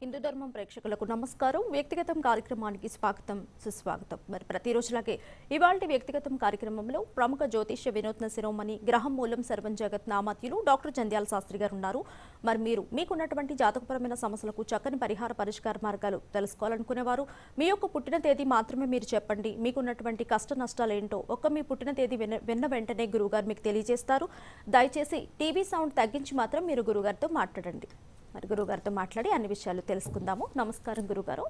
హిందూ ధర్మం ప్రేక్షకులకు నమస్కారం వ్యక్తిగతం కార్యక్రమానికి స్వాగతం సుస్వాగతం మరి ప్రతిరోజులాగే ఇవాళ వ్యక్తిగతం కార్యక్రమంలో ప్రముఖ జ్యోతిష్య వినూత్న శిరోమణి గ్రహం మూలం సర్వం జగత్ నామత్యులు డాక్టర్ జంధ్యాల శాస్త్రి గారు ఉన్నారు మరి మీరు మీకున్నటువంటి జాతకపరమైన సమస్యలకు చక్కని పరిహార పరిష్కార మార్గాలు తెలుసుకోవాలనుకునేవారు మీ యొక్క పుట్టిన తేదీ మాత్రమే మీరు చెప్పండి మీకున్నటువంటి కష్ట నష్టాలు ఏంటో ఒక్క మీ పుట్టిన తేదీ విన్న విన్న వెంటనే గురువుగారు మీకు తెలియజేస్తారు దయచేసి టీవీ సౌండ్ తగ్గించి మాత్రం మీరు గురుగారితో మాట్లాడండి మరి గురుగారితో మాట్లాడి అన్ని విషయాలు తెలుసుకుందాము నమస్కారం గురుగారు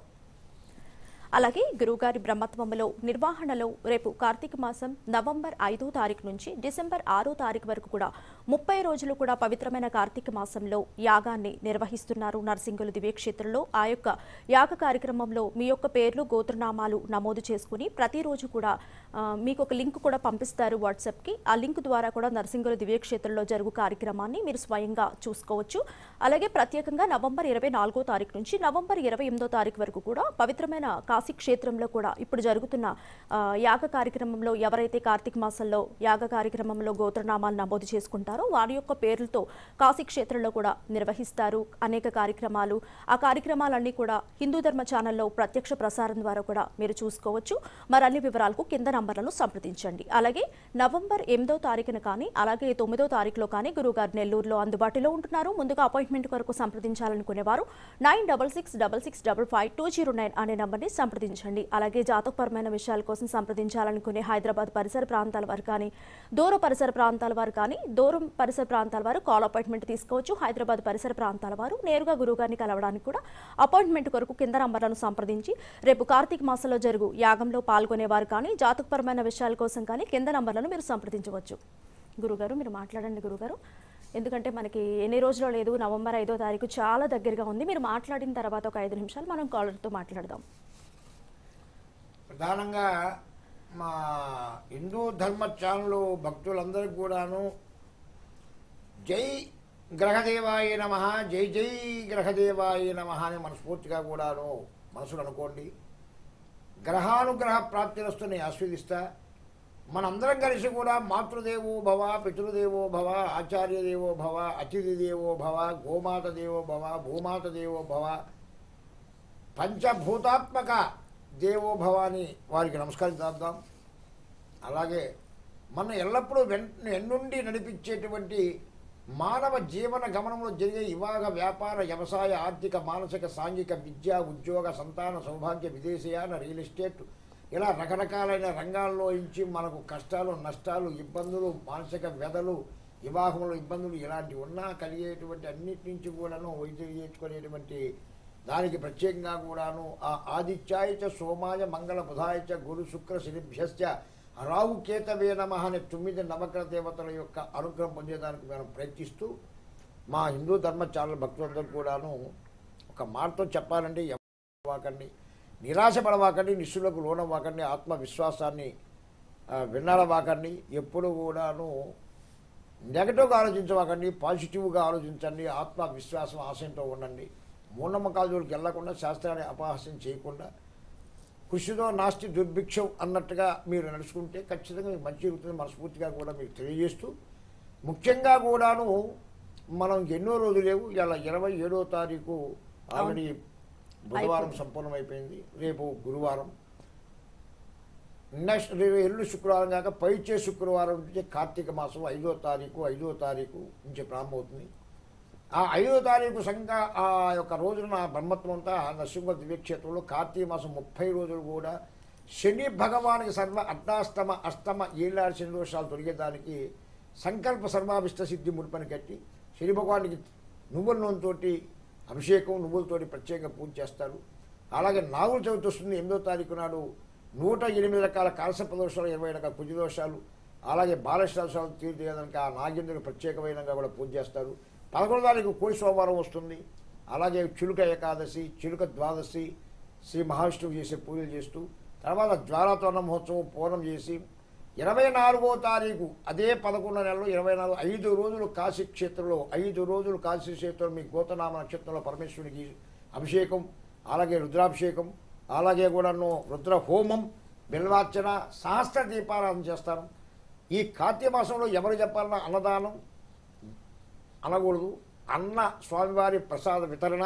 అలాగే గురుగారి బ్రహ్మత్వంలో నిర్వహణలో రేపు కార్తీక మాసం నవంబర్ ఐదో తారీఖు నుంచి డిసెంబర్ ఆరో తారీఖు వరకు కూడా ముప్పై రోజులు కూడా పవిత్రమైన కార్తీక మాసంలో యాగాన్ని నిర్వహిస్తున్నారు నర్సింగులు దివ్యక్షేత్రంలో ఆ యొక్క యాగ కార్యక్రమంలో మీ యొక్క పేర్లు గోత్రనామాలు నమోదు చేసుకుని ప్రతిరోజు కూడా ఆ, మీకు ఒక లింక్ కూడా పంపిస్తారు వాట్సాప్కి ఆ లింక్ ద్వారా కూడా నర్సింగుల దివ్యక్షేత్రంలో జరుగు కార్యక్రమాన్ని మీరు స్వయంగా చూసుకోవచ్చు అలాగే ప్రత్యేకంగా నవంబర్ ఇరవై నాలుగో తారీఖు నుంచి నవంబర్ ఇరవై ఎనిమిదో తారీఖు వరకు కూడా పవిత్రమైన కాశీ క్షేత్రంలో కూడా ఇప్పుడు జరుగుతున్న ఆ, యాగ కార్యక్రమంలో ఎవరైతే కార్తీక మాసంలో యాగ కార్యక్రమంలో గోత్రనామాలు నమోదు చేసుకుంటారో వారి యొక్క పేర్లతో కాశీ క్షేత్రంలో కూడా నిర్వహిస్తారు అనేక కార్యక్రమాలు ఆ కార్యక్రమాలన్నీ కూడా హిందూ ధర్మ ఛానల్లో ప్రత్యక్ష ప్రసారం ద్వారా కూడా మీరు చూసుకోవచ్చు మరి అన్ని వివరాలకు కింద నంబర్లను సంప్రదించండి అలాగే నవంబర్ ఎనిమిదో తారీఖున కానీ అలాగే తొమ్మిదో తారీఖులో కానీ గురుగారు నెల్లూరులో అందుబాటులో ఉంటున్నారు ముందుగా అపాయింట్మెంట్ కొరకు సంప్రదించాలనుకునేవారు nine double six double six double five two zero nine అనే నంబర్ని సంప్రదించండి అలాగే జాతకపరమైన విషయాల కోసం సంప్రదించాలనుకునే హైదరాబాద్ పరిసర ప్రాంతాల వారు కానీ దూర పరిసర ప్రాంతాల వారు కానీ దూరం పరిసర ప్రాంతాల వారు కాల్ అపాయింట్మెంట్ తీసుకోవచ్చు హైదరాబాద్ పరిసర ప్రాంతాల వారు నేరుగా గురువుగారిని కలవడానికి కూడా అపాయింట్మెంట్ కొరకు కింద నంబర్లను సంప్రదించి రేపు కార్తీక మాసంలో జరుగు యాగంలో పాల్గొనేవారు కానీ జాతకపరమైన విషయాల కోసం కానీ కింద నంబర్లను మీరు సంప్రదించవచ్చు గురుగారు మీరు మాట్లాడండి గురుగారు ఎందుకంటే మనకి ఎన్ని రోజులు లేదు నవంబర్ ఐదో తారీఖు చాలా దగ్గరగా ఉంది మీరు మాట్లాడిన తర్వాత ఒక ఐదు నిమిషాలు మనం కాలర్తో మాట్లాడదాం ప్రధానంగా మా హిందూ ధర్మ ఛానల్ భక్తులందరికీ కూడాను జై గ్రహదేవాయ నమ జై జై గ్రహదేవాయ నమ అని మనస్ఫూర్తిగా కూడాను మనసులు అనుకోండి గ్రహానుగ్రహ ప్రాప్తిరస్తుని ఆస్వాదిస్తా మనందరం కలిసి కూడా మాతృదేవో భవ పితృదేవో భవ ఆచార్య దేవో భవ అతిథి దేవో భవ గోమాత దేవో భవ భూమాత దేవో భవ పంచభూతాత్మక దేవోభవాని వారికి నమస్కారం చేద్దాం అలాగే మనం ఎల్లప్పుడూ వెన్ ఎన్నుండి నడిపించేటువంటి మానవ జీవన గమనంలో జరిగే వివాహ వ్యాపార వ్యవసాయ ఆర్థిక మానసిక సాంఘిక విద్య ఉద్యోగ సంతాన సౌభాగ్య విదేశీయాన రియల్ ఎస్టేట్ ఇలా రకరకాలైన రంగాల్లో నుంచి మనకు కష్టాలు నష్టాలు ఇబ్బందులు మానసిక వ్యధలు వివాహంలో ఇబ్బందులు ఇలాంటివి ఉన్నా కలిగేటువంటి అన్నిటి నుంచి కూడాను వైద్యం చేసుకునేటువంటి దానికి ప్రత్యేకంగా కూడాను ఆ ఆదిత్యాయ చ సోమాయ మంగళ బుధాయ చ గురు శుక్ర శనిభ్యశ్చ రావు కేతవే నమ అనే తొమ్మిది నవగ్రహ దేవతల యొక్క అనుగ్రహం పొందేదానికి మనం ప్రయత్నిస్తూ మా హిందూ ధర్మ ఛానల్ భక్తులందరూ కూడాను ఒక మాటతో చెప్పాలంటే వాకండి నిరాశపడవాకండి నిస్సులకు లోనవ్వాకండి ఆత్మవిశ్వాసాన్ని ఆ, విన్నాడవాకండి ఎప్పుడు కూడాను నెగటివ్గా ఆలోచించవాకండి పాజిటివ్గా ఆలోచించండి ఆత్మవిశ్వాసం ఆశయంతో ఉండండి మూఢనమ్మకాల జోలికి వెళ్లకుండా శాస్త్రాన్ని అపహాస్యం చేయకుండా కృషితో నాస్తి దుర్భిక్షం అన్నట్టుగా మీరు నడుచుకుంటే ఖచ్చితంగా మీకు మంచి జరుగుతుంది మనస్ఫూర్తిగా కూడా మీకు తెలియజేస్తూ ముఖ్యంగా కూడాను మనం ఎన్నో రోజులు లేవు ఇలా ఇరవై ఏడో తారీఖు ఆల్రెడీ బుధవారం అయిపోయింది. సంపూర్ణమైపోయింది రేపు గురువారం నెక్స్ట్ రేపు ఎల్లు శుక్రవారం కాక పైచే శుక్రవారం నుంచి కార్తీక మాసం ఐదో తారీఖు ఐదో తారీఖు నుంచి ప్రారంభమవుతుంది ఆ ఐదో తారీఖు సంఖ్య ఆ యొక్క రోజున నా బ్రహ్మత్వం అంతా నరసింహ దివ్యక్షేత్రంలో కార్తీక మాసం ముప్పై రోజులు కూడా శని భగవానికి సర్వ అర్ధాస్తమ అష్టమ ఏళ్ళాడు శని దోషాలు తొలగేదానికి సంకల్ప సర్వాభిష్ట సిద్ధి ముడిపని కట్టి శని భగవానికి నువ్వుల నూనెతోటి అభిషేకం నువ్వులతోటి ప్రత్యేకంగా పూజ చేస్తారు అలాగే నాగుల చవితి వస్తుంది ఎనిమిదో తారీఖు నాడు నూట ఎనిమిది రకాల కాలసర్ప దోషాలు ఇరవై రకాల కుజ దోషాలు అలాగే బాలశ్వాసాలు తీర్చేయడానికి ఆ నాగేంద్రుడు ప్రత్యేకమైనగా కూడా పూజ చేస్తారు పదకొండు తారీఖు కోడి సోమవారం వస్తుంది అలాగే చిలుక ఏకాదశి చిలుక ద్వాదశి శ్రీ మహావిష్ణువు చేసే పూజలు చేస్తూ తర్వాత జ్వాలాతోరణ మహోత్సవం పూర్ణం చేసి ఇరవై నాలుగో తారీఖు అదే పదకొండు నెలలో ఇరవై నాలుగు ఐదు రోజులు కాశీ క్షేత్రంలో ఐదు రోజులు కాశీ క్షేత్రంలో మీ గోతనామ నక్షత్రంలో పరమేశ్వరునికి అభిషేకం అలాగే రుద్రాభిషేకం అలాగే కూడాను రుద్ర హోమం బిల్వార్చన సహస్ర దీపారాధన చేస్తాను ఈ కార్తీక మాసంలో ఎవరు చెప్పాలన్నా అన్నదానం అనకూడదు అన్న స్వామివారి ప్రసాద వితరణ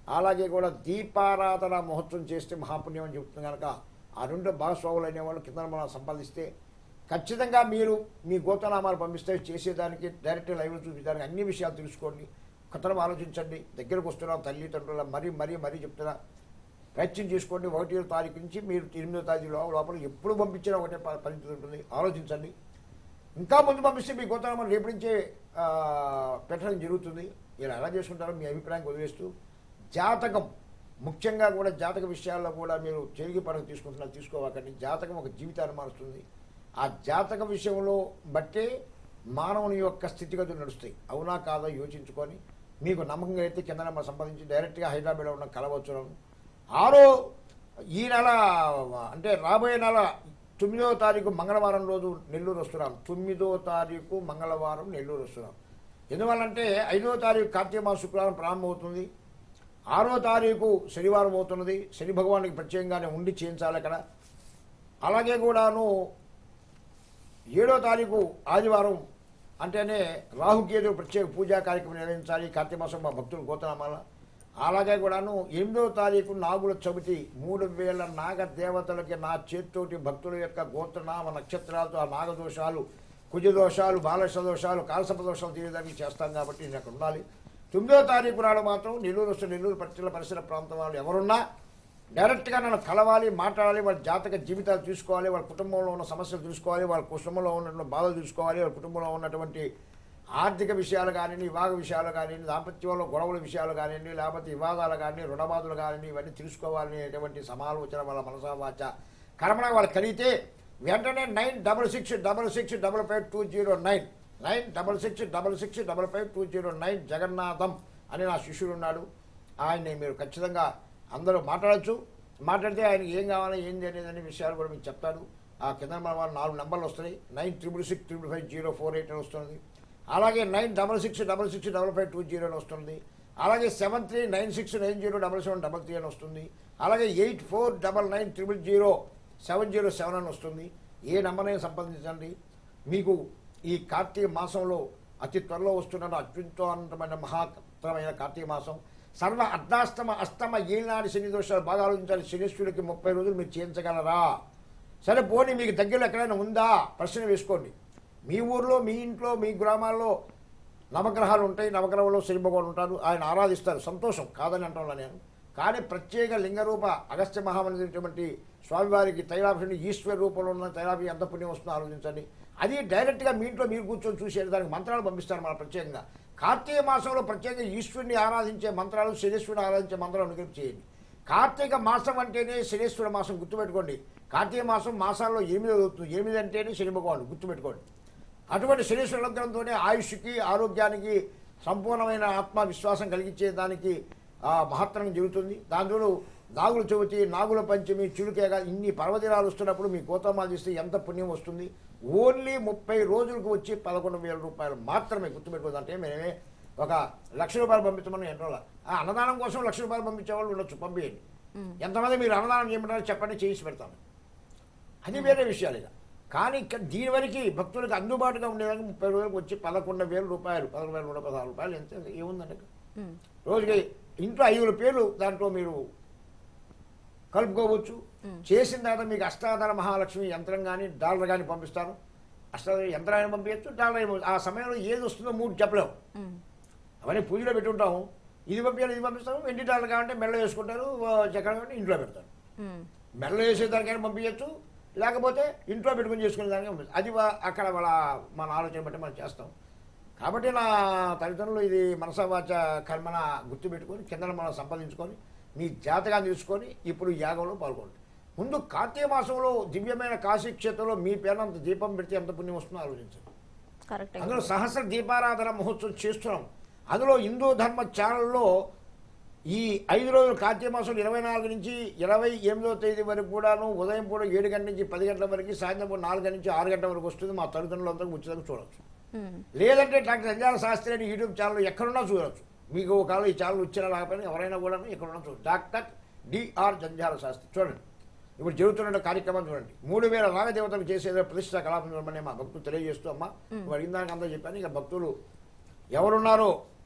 అలాగే కూడా దీపారాధన మహోత్సవం చేస్తే మహాపుణ్యం అని చెప్తుంది కనుక ఆ రెండు భాగస్వాములు అనేవాళ్ళు కింద మనం సంపాదిస్తే ఖచ్చితంగా మీరు మీ గోతనామాలు పంపిస్తే చేసేదానికి డైరెక్ట్ లైవ్లో చూపించడానికి అన్ని విషయాలు తెలుసుకోండి కొత్తగా ఆలోచించండి దగ్గరకు వస్తున్నాం తల్లిదండ్రుల మరీ మరీ మరీ చెప్తున్నా ప్రయత్నం చేసుకోండి ఒకటో తారీఖు నుంచి మీరు ఎనిమిదో తారీఖు లో- లోపల ఎప్పుడు పంపించినా ఒకటే ప- పరిస్థితి ఉంటుంది ఆలోచించండి ఇంకా ముందు పంపిస్తే మీ గోతనామాలు రేపు నుంచే ఆ, పెట్టడం జరుగుతుంది ఇలా ఎలా చేసుకుంటారో మీ అభిప్రాయం వదిలేస్తూ జాతకం ముఖ్యంగా కూడా జాతక విషయాల్లో కూడా మీరు చెరిగి పడక తీసుకుంటున్నారు తీసుకోవాకండి జాతకం ఒక జీవితాన్ని మారుస్తుంది ఆ జాతక విషయంలో బట్టే మానవుని యొక్క స్థితిగతులు నడుస్తాయి అవునా కాదో యోచించుకొని మీకు నమ్మకంగా అయితే కింద నెంబర్ సంపాదించి డైరెక్ట్గా హైదరాబాద్లో ఉన్న కలవచ్చు ఆరో ఈ నెల అంటే రాబోయే నెల తొమ్మిదో తారీఖు మంగళవారం రోజు నెల్లూరు వస్తున్నాం తొమ్మిదో తారీఖు మంగళవారం నెల్లూరు వస్తున్నాం ఎందువల్లంటే ఐదో తారీఖు కార్తీక మాస శుక్రవారం ప్రారంభమవుతుంది ఆరో తారీఖు శనివారం అవుతున్నది శని భగవానికి ప్రత్యేకంగానే ఉండి చేయించాలి అక్కడ అలాగే కూడాను ఏడో తారీఖు ఆదివారం అంటేనే రాహుకేతు ప్రత్యేక పూజా కార్యక్రమం నిర్వహించాలి కార్తీక మాసం మా భక్తులు గోతనామాల అలాగే కూడాను ఎనిమిదో తారీఖు నాగుల చవితి మూడు వేల నాగ దేవతలకి నా చేత్తోటి భక్తుల యొక్క గోత్రనామ నక్షత్రాలతో ఆ నాగదోషాలు కుజదోషాలు బాలశ దోషాలు కాలసప దోషాలు తీయడానికి చేస్తాం కాబట్టి నేను అక్కడ ఉండాలి తొమ్మిదో తారీఖు నాడు మాత్రం నెల్లూరు వస్తే నెల్లూరు పరిసర పరిసర ప్రాంతం వాళ్ళు ఎవరున్నా డైరెక్ట్గా నన్ను కలవాలి మాట్లాడాలి వాళ్ళ జాతక జీవితాలు చూసుకోవాలి వాళ్ళ కుటుంబంలో ఉన్న సమస్యలు చూసుకోవాలి వాళ్ళ కుటుంబంలో ఉన్నటువంటి బాధలు చూసుకోవాలి వాళ్ళ కుటుంబంలో ఉన్నటువంటి ఆర్థిక విషయాలు కానివ్వండి వివాహ విషయాలు కానివ్వండి దాంపత్యంలో గొడవల విషయాలు కానివ్వండి లేకపోతే వివాదాలు కానీ రుణబాధలు కానివ్వండి ఇవన్నీ తెలుసుకోవాలనేటువంటి సమాలోచన వాళ్ళ మనసా వాచ కర్మణ వాళ్ళకి కలిగితే వెంటనే nine double six double six double five two zero nine nine double six double six double five two zero nine Jagannatham అని నా శిష్యుడు ఉన్నాడు ఆయన్ని మీరు ఖచ్చితంగా అందరూ మాట్లాడచ్చు మాట్లాడితే ఆయనకి ఏం కావాలి ఏంది అనేది అనే విషయాలు కూడా మీకు చెప్తాడు ఆ కింద మన వాళ్ళు నాలుగు నెంబర్లు వస్తాయి nine triple six triple five zero four eight అని వస్తుంది అలాగే nine double six double six double five two zero అని వస్తుంది అలాగే seven three nine six nine zero double seven double three అని వస్తుంది అలాగే eight four double nine triple zero seven zero seven అని వస్తుంది ఏ నెంబర్నైనా సంపాదించండి మీకు ఈ కార్తీక మాసంలో అతి త్వరలో వస్తున్న అత్యుత్తమైన మహాత్తరమైన కార్తీక మాసం సర్వ అర్ధాష్టమ అష్టమ ఏనాడు శని దోషాలు బాగా ఆలోచించాలి శనిశ్వరుడికి ముప్పై రోజులు మీరు చేయించగలరా సరే పోనీ మీకు దగ్గరలో ఎక్కడైనా ఉందా ప్రశ్న వేసుకోండి మీ ఊర్లో మీ ఇంట్లో మీ గ్రామాల్లో నవగ్రహాలు ఉంటాయి నవగ్రహంలో శని భగవాన్ ఉంటారు ఆయన ఆరాధిస్తారు సంతోషం కాదని అంటాను నేను కానీ ప్రత్యేక లింగరూప అగస్త్య మహామనిటువంటి స్వామివారికి తైలాభిషేకం ఈశ్వర రూపంలో ఉన్న తైలాభి ఎంత పుణ్యం వస్తుందో ఆలోచించండి అది డైరెక్ట్గా మీ ఇంట్లో మీరు కూర్చొని చూసేది దానికి మంత్రాలు పంపిస్తారు మన ప్రత్యేకంగా కార్తీక మాసంలో ప్రత్యేకంగా ఈశ్వరుని ఆరాధించే మంత్రాలు శనేశ్వరుని ఆరాధించే మంత్రాలు అనుగ్రహం చేయండి కార్తీక మాసం అంటేనే శనేశ్వర మాసం గుర్తుపెట్టుకోండి కార్తీక మాసం మాసాల్లో ఎనిమిది అవుతుంది ఎనిమిది అంటేనే శని భగవానుడు గుర్తుపెట్టుకోండి అటువంటి శనీశ్వర అనుగ్రహంతోనే ఆయుష్కి ఆరోగ్యానికి సంపూర్ణమైన ఆత్మవిశ్వాసం కలిగించే దానికి ఆ, మహత్తరం జరుగుతుంది దాంతో నాగుల చవితి నాగుల పంచమి చిలుకేగా ఇన్ని పర్వదినాలు వస్తున్నప్పుడు మీ గోతమాలు చేస్తే ఎంత పుణ్యం వస్తుంది ఓన్లీ ముప్పై రోజులకు వచ్చి పదకొండు వేల రూపాయలు మాత్రమే గుర్తుపెట్టుకోదు అంటే మేమే ఒక లక్ష రూపాయలు పంపించమని ఎంట్రోలా ఆ అన్నదానం కోసం లక్ష రూపాయలు పంపించే వాళ్ళు ఉండొచ్చు పంపించండి ఎంతమంది మీరు అన్నదానం చేయమంటారో చెప్పండి చేసి పెడతాను అది వేరే విషయాలు ఇక కానీ ఇక్కడ దీని వరకు భక్తులకు అందుబాటుగా ఉండేదానికి ముప్పై రోజులకు వచ్చి పదకొండు వేల రూపాయలు పదకొండు వేల నూట పదహారు రూపాయలు ఎంత ఏముందండి ఇక్కడ? ఉమ్, రోజుకి ఇంట్లో ఐదుగురు పేర్లు దాంట్లో మీరు కలుపుకోవచ్చు చేసిన తర్వాత మీకు అష్టాదర మహాలక్ష్మి యంత్రం కానీ డాలర్ కానీ పంపిస్తాను అష్టాదర యంత్రాన్ని పంపించచ్చు డాలర్ అయినా పంపించచ్చు. ఆ సమయంలో ఏది వస్తుందో మూడు చెప్పలేము ఉమ్, అవన్నీ పూజలో పెట్టుంటాము ఇది పంపించాలి ఇది పంపిస్తాము వెండి డాలర్ కావాలంటే మెల్ల వేసుకుంటారు చక్కెర కావాలంటే ఇంట్లో పెడతారు ఉమ్, మెల్ల వేసేదానికైనా పంపించచ్చు లేకపోతే ఇంట్లో పెట్టుకుని చేసుకునే దానికి పంపించచ్చు అది వా- అక్కడ వాళ్ళ మన ఆలోచన బట్టి మనం చేస్తాం కాబట్టి నా తల్లిదండ్రులు ఇది మనసవాచ కర్మన గుర్తుపెట్టుకొని కింద మనం సంపాదించుకొని మీ జాతకాన్ని తీసుకొని ఇప్పుడు ఈ యాగంలో పాల్గొండి ముందు కార్తీక మాసంలో దివ్యమైన కాశీ క్షేత్రంలో మీ పేరునంత దీపం పెడితే ఎంత పుణ్యం వస్తుందో ఆలోచించండి కరెక్ట్ అందులో సహస్ర దీపారాధన మహోత్సవం చేస్తున్నాం అందులో హిందూ ధర్మ ఛానల్లో ఈ ఐదు రోజులు కార్తీక మాసం ఇరవై నాలుగు నుంచి ఇరవై ఎనిమిదో తేదీ వరకు కూడాను ఉదయం పూట ఏడు గంటల నుంచి పది గంటల వరకు సాయంత్రం పూట నాలుగు గంటల నుంచి ఆరు గంటల వరకు వస్తుంది మా తల్లిదండ్రులందరూ ఉచితంగా చూడవచ్చు ఉమ్, లేదంటే డాక్టర్ సంజాల శాస్త్రి అని యూట్యూబ్ ఛానల్ ఎక్కడున్నా చూడవచ్చు మీకు ఒకవేళ ఈ ఛానల్ వచ్చినా రాకపోయినా ఎవరైనా కూడా ఎక్కడున్నా చూడండి డాక్టర్ డిఆర్ జంజాల శాస్త్రి చూడండి ఇప్పుడు జరుగుతున్న కార్యక్రమం చూడండి మూడు వేల నాగదేవతలు చేసే ప్రతిష్ట కలాపం చూడమని మా భక్తులు తెలియజేస్తూ అమ్మా నువ్వు అడిగిన దానికి అందరూ చెప్పాను ఇక భక్తులు ఎవరున్నారో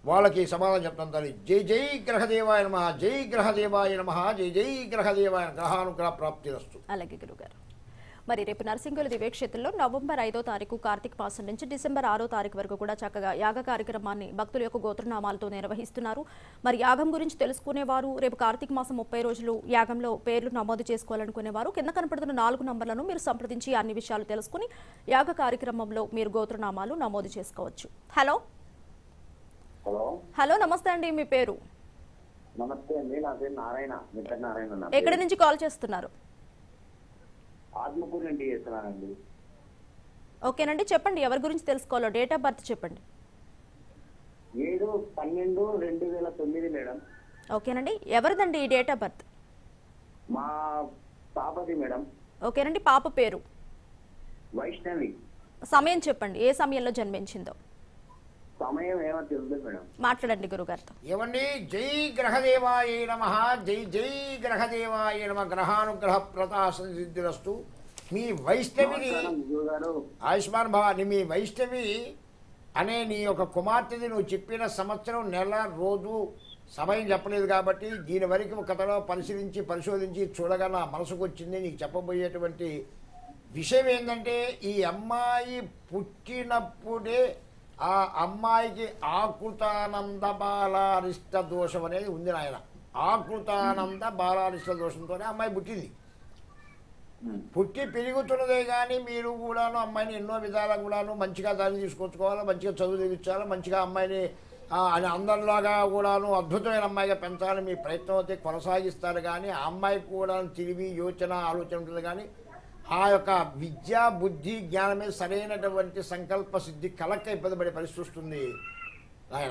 వాళ్ళకి సమాధానం చెప్తాను తల్లి జై జై గ్రహదేవాయ నమ జై గ్రహదేవాయ నమ జై జై గ్రహదేవాయ గ్రహానుగ్రహ ప్రాప్తి వస్తు అలాగే గురుగారు మరి రేపు నరసింగుల దివ్యక్షేత్రంలో నవంబర్ ఐదో తారీఖు కార్తీక మాసం నుంచి డిసెంబర్ ఆరో తారీఖు వరకు కూడా చక్కగా యాగ కార్యక్రమాన్ని భక్తుల యొక్క గోత్రనామాలతో నిర్వహిస్తున్నారు మరి యాగం గురించి తెలుసుకునేవారు రేపు కార్తీక మాసం ముప్పై రోజులు యాగంలో పేర్లు నమోదు చేసుకోవాలనుకునేవారు కింద కనపడుతున్న నాలుగు నంబర్లను మీరు సంప్రదించి అన్ని విషయాలు తెలుసుకుని యాగ కార్యక్రమంలో మీరు గోత్రనామాలు నమోదు చేసుకోవచ్చు హలో హలో హలో నమస్తే అండి మీ పేరు నమస్తే అండి నా పేరు నారాయణ మిట్ట నారాయణ నా ఎక్కడి పేరు. నుంచి కాల్ చేస్తున్నారు ఆత్మకూరు నుండి చేస్తున్నానండి ఓకేనండి చెప్పండి ఎవరి గురించి తెలుసుకోవాలో డేట్ ఆఫ్ బర్త్ చెప్పండి ఏడు పన్నెండు రెండు వేల తొమ్మిది మేడం ఓకేనండి ఎవరిదండి ఈ డేట్ ఆఫ్ బర్త్ మా పాపది మేడం ఓకేనండి పాప పేరు వైష్ణవి సమయం చెప్పండి ఏ సమయంలో జన్మించిందో సమయం ఏమో తెలియదు మేడం మాట్లాడండి గురుగారితో ఏమండి జై గ్రహదేవాయ నమ జై జై గ్రహదేవాయ నమ గ్రహానుగ్రహ ప్రతాస సిద్ధిరస్తు మీ వైష్ణవిని నమస్కారం గురువు గారు ఆయుష్మాన్ భవ నీ మీ వైష్ణవి అనే నీ యొక్క కుమార్తెది నువ్వు చెప్పిన సంవత్సరం నెల రోజు సమయం చెప్పలేదు కాబట్టి దీని వరకు కథలో పరిశీలించి పరిశోధించి చూడగా నా మనసుకు వచ్చింది నీకు చెప్పబోయేటువంటి విషయం ఏంటంటే ఈ అమ్మాయి పుట్టినప్పుడే ఆ అమ్మాయికి ఆకృతానంద బాలారిష్ట దోషం అనేది ఉంది నాయన ఆకృతానంద బాలారిష్ట దోషంతోనే అమ్మాయి పుట్టింది ఉమ్. పుట్టి పెరుగుతున్నదే కానీ మీరు కూడాను అమ్మాయిని ఎన్నో విధాలా కూడాను మంచిగా దాన్ని తీసుకొచ్చుకోవాలి మంచిగా చదువు తెగించాలి మంచిగా అమ్మాయిని ఆ, అని అందరిలాగా కూడాను అద్భుతమైన అమ్మాయిగా పెంచాలని మీ ప్రయత్నం అయితే కొనసాగిస్తారు కానీ ఆ అమ్మాయికి కూడా తెలివి యోచన ఆలోచన ఉంటుంది కానీ ఆ యొక్క విద్యా బుద్ధి జ్ఞానమే సరైనటువంటి సంకల్ప సిద్ధి కలక్క ఇబ్బంది పడే పరిస్థితి వస్తుంది ఆయన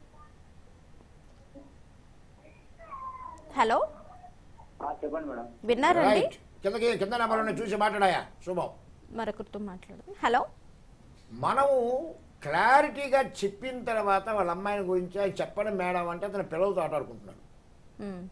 హలో ఆ, చెప్పండి మేడం విన్నారండి రైట్ కిందకి కింద నెంబర్ ఉన్న చూసి మాట్లాడాయా శుభం మరొకరితో మాట్లాడదు హలో మనము క్లారిటీగా చెప్పిన తర్వాత వాళ్ళ అమ్మాయిని గురించి అది చెప్పండి మేడం అంటే అతను పిల్లలతో ఆటాడుకుంటున్నాడు ఉమ్,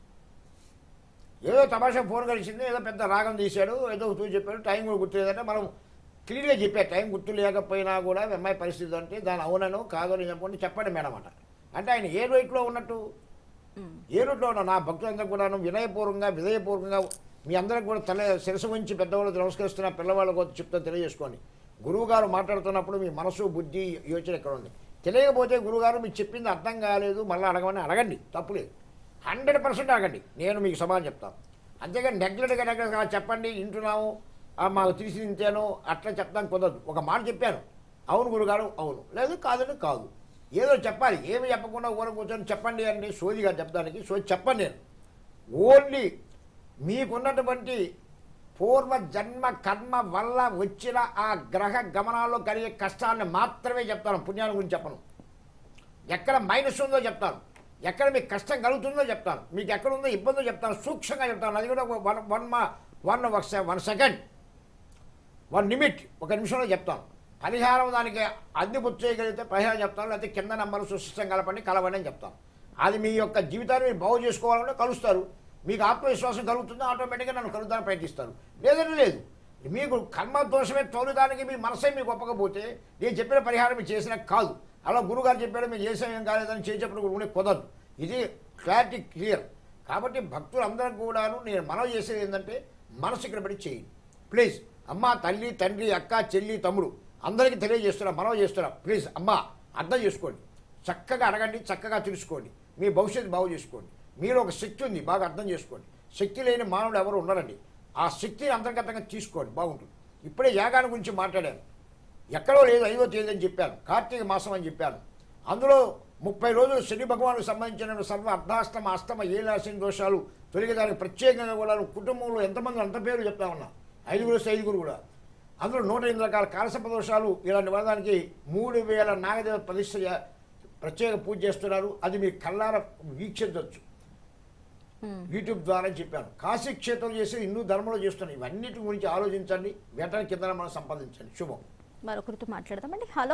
ఏదో తమాషా ఫోన్ కలిసింది ఏదో పెద్ద రాగం తీశాడు ఏదో చూసి చెప్పాడు టైం కూడా గుర్తులేదంటే మనం క్లియర్గా చెప్పా టైం గుర్తు లేకపోయినా కూడా ఈ అమ్మాయి పరిస్థితి అంటే దాని అవునను కాదని చెప్పండి చెప్పండి మేడం అంట అంటే ఆయన ఏ రైట్లో ఉన్నట్టు ఉమ్, ఏ రూట్లో ఉన్నా నా భక్తులందరూ కూడాను వినయపూర్వకంగా విధేయపూర్వకంగా మీ అందరికి కూడా తల శిరసు ఉంచి పెద్దవాళ్ళు నమస్కరిస్తున్న పిల్లవాళ్ళ కోసం చెప్తా తెలియజేసుకోండి గురువుగారు మాట్లాడుతున్నప్పుడు మీ మనసు బుద్ధి యోచన ఎక్కడ ఉంది తెలియకపోతే గురువుగారు మీకు చెప్పింది అర్థం కాలేదు మళ్ళీ అడగమని అడగండి తప్పులేదు హండ్రెడ్ పర్సెంట్ అడగండి నేను మీకు సమాధానం చెప్తాను అంతేగాని నెగ్లెట్గా నెగ్లెట్గా చెప్పండి వింటున్నాము ఆ, మాకు తెలిసి ఇంతేనో అట్లా చెప్తాను కుదరదు ఒక మాట చెప్పాను అవును గురుగారు అవును లేదు కాదని కాదు ఏదో చెప్పాలి ఏమి చెప్పకుండా ఊర కూర్చొని చెప్పండి అని సోదిగా చెప్పడానికి సోది చెప్పండి నేను ఓన్లీ మీకున్నటువంటి పూర్వ జన్మ కర్మ వల్ల వచ్చిన ఆ గ్రహ గమనాల్లో కలిగే కష్టాన్ని మాత్రమే చెప్తాను పుణ్యాల గురించి చెప్పను ఎక్కడ మైనస్ ఉందో చెప్తాను ఎక్కడ మీకు కష్టం కలుగుతుందో చెప్తాను మీకు ఎక్కడ ఉందో ఇబ్బందో చెప్తాను సూక్ష్మంగా చెప్తాను అది కూడా వన్ వన్ మా వన్ ఒక సె- వన్ సెకండ్ వన్ నిమిట్ ఒక నిమిషంలో చెప్తాను పరిహారం దానికి అందిపుచ్చు చేయగలిగితే పరిహారం చెప్తాను లేకపోతే కింద నెంబర్ సుశిష్టం కలపండి కలవండి అని చెప్తాను అది మీ యొక్క జీవితాన్ని మీరు బాగు చేసుకోవాలంటే కలుస్తారు మీకు ఆత్మవిశ్వాసం కలుగుతుందో ఆటోమేటిక్గా నన్ను కలుగుతాను ప్రయత్నిస్తారు లేదంటే లేదు మీకు కర్మ దోషమే తోలుదానికి మీ మనసే మీకు ఒప్పకపోతే నేను చెప్పిన పరిహారం మీరు చేసినా కాదు అలా గురుగారు చెప్పాడు మీరు చేసాం ఏం కాలేదని చేసి చెప్పిన కూడా కుదరదు ఇది క్లారిటీ క్లియర్ కాబట్టి భక్తులందరూ కూడాను నేను మనవి చేసేది ఏంటంటే మనసు ఇక్కడ పెట్టి చేయండి ప్లీజ్ అమ్మ తల్లి తండ్రి అక్క చెల్లి తమ్ముడు అందరికీ తెలియజేస్తున్నా మనవి చేస్తున్నా ప్లీజ్ అమ్మ అర్థం చేసుకోండి చక్కగా అడగండి చక్కగా తెలుసుకోండి మీ భవిష్యత్తు బాగు చేసుకోండి మీలో ఒక శక్తి ఉంది బాగా అర్థం చేసుకోండి శక్తి లేని మానవుడు ఎవరు ఉండరండి ఆ శక్తిని అంతర్గతంగా తీసుకోండి బాగుంటుంది ఇప్పుడే యాగాన్ని గురించి మాట్లాడాను ఎక్కడో లేదు ఐదో తేదీ అని చెప్పాను కార్తీక మాసం అని చెప్పాను అందులో ముప్పై రోజులు శని భగవానుకు సంబంధించిన సర్వ అర్ధాష్టమ అష్టమ ఏలాసిన దోషాలు తొలగేదానికి ప్రత్యేకంగా కూడా కుటుంబంలో ఎంతమంది అంత పేరు చెప్తా ఉన్నా ఐదుగురు వస్తే ఐదుగురు కూడా అందులో నూట ఎనిమిది రకాల కాలసప దోషాలు ఇలాంటి వాదానికి మూడు వేల నాగదేవ ప్రతిష్ట చే- ప్రత్యేక పూజ చేస్తున్నారు అది మీ కళ్ళార వీక్షించవచ్చు ఉమ్, యూట్యూబ్ ద్వారా చెప్పాను కాశీ క్షేత్రం చేసి హిందూ ధర్మంలో చేస్తున్నాను ఇవన్నిటి గురించి ఆలోచించండి వెంటనే కింద మనం సంపాదించండి శుభం మరొకరితో మాట్లాడదామండి హలో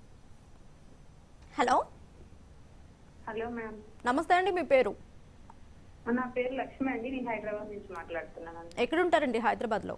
హలో హలో మ్యామ్ నమస్తే అండి మీ పేరు నా పేరు లక్ష్మి అండి నేను హైదరాబాద్ నుంచి మాట్లాడుతున్నాను ఎక్కడుంటారండి హైదరాబాద్లో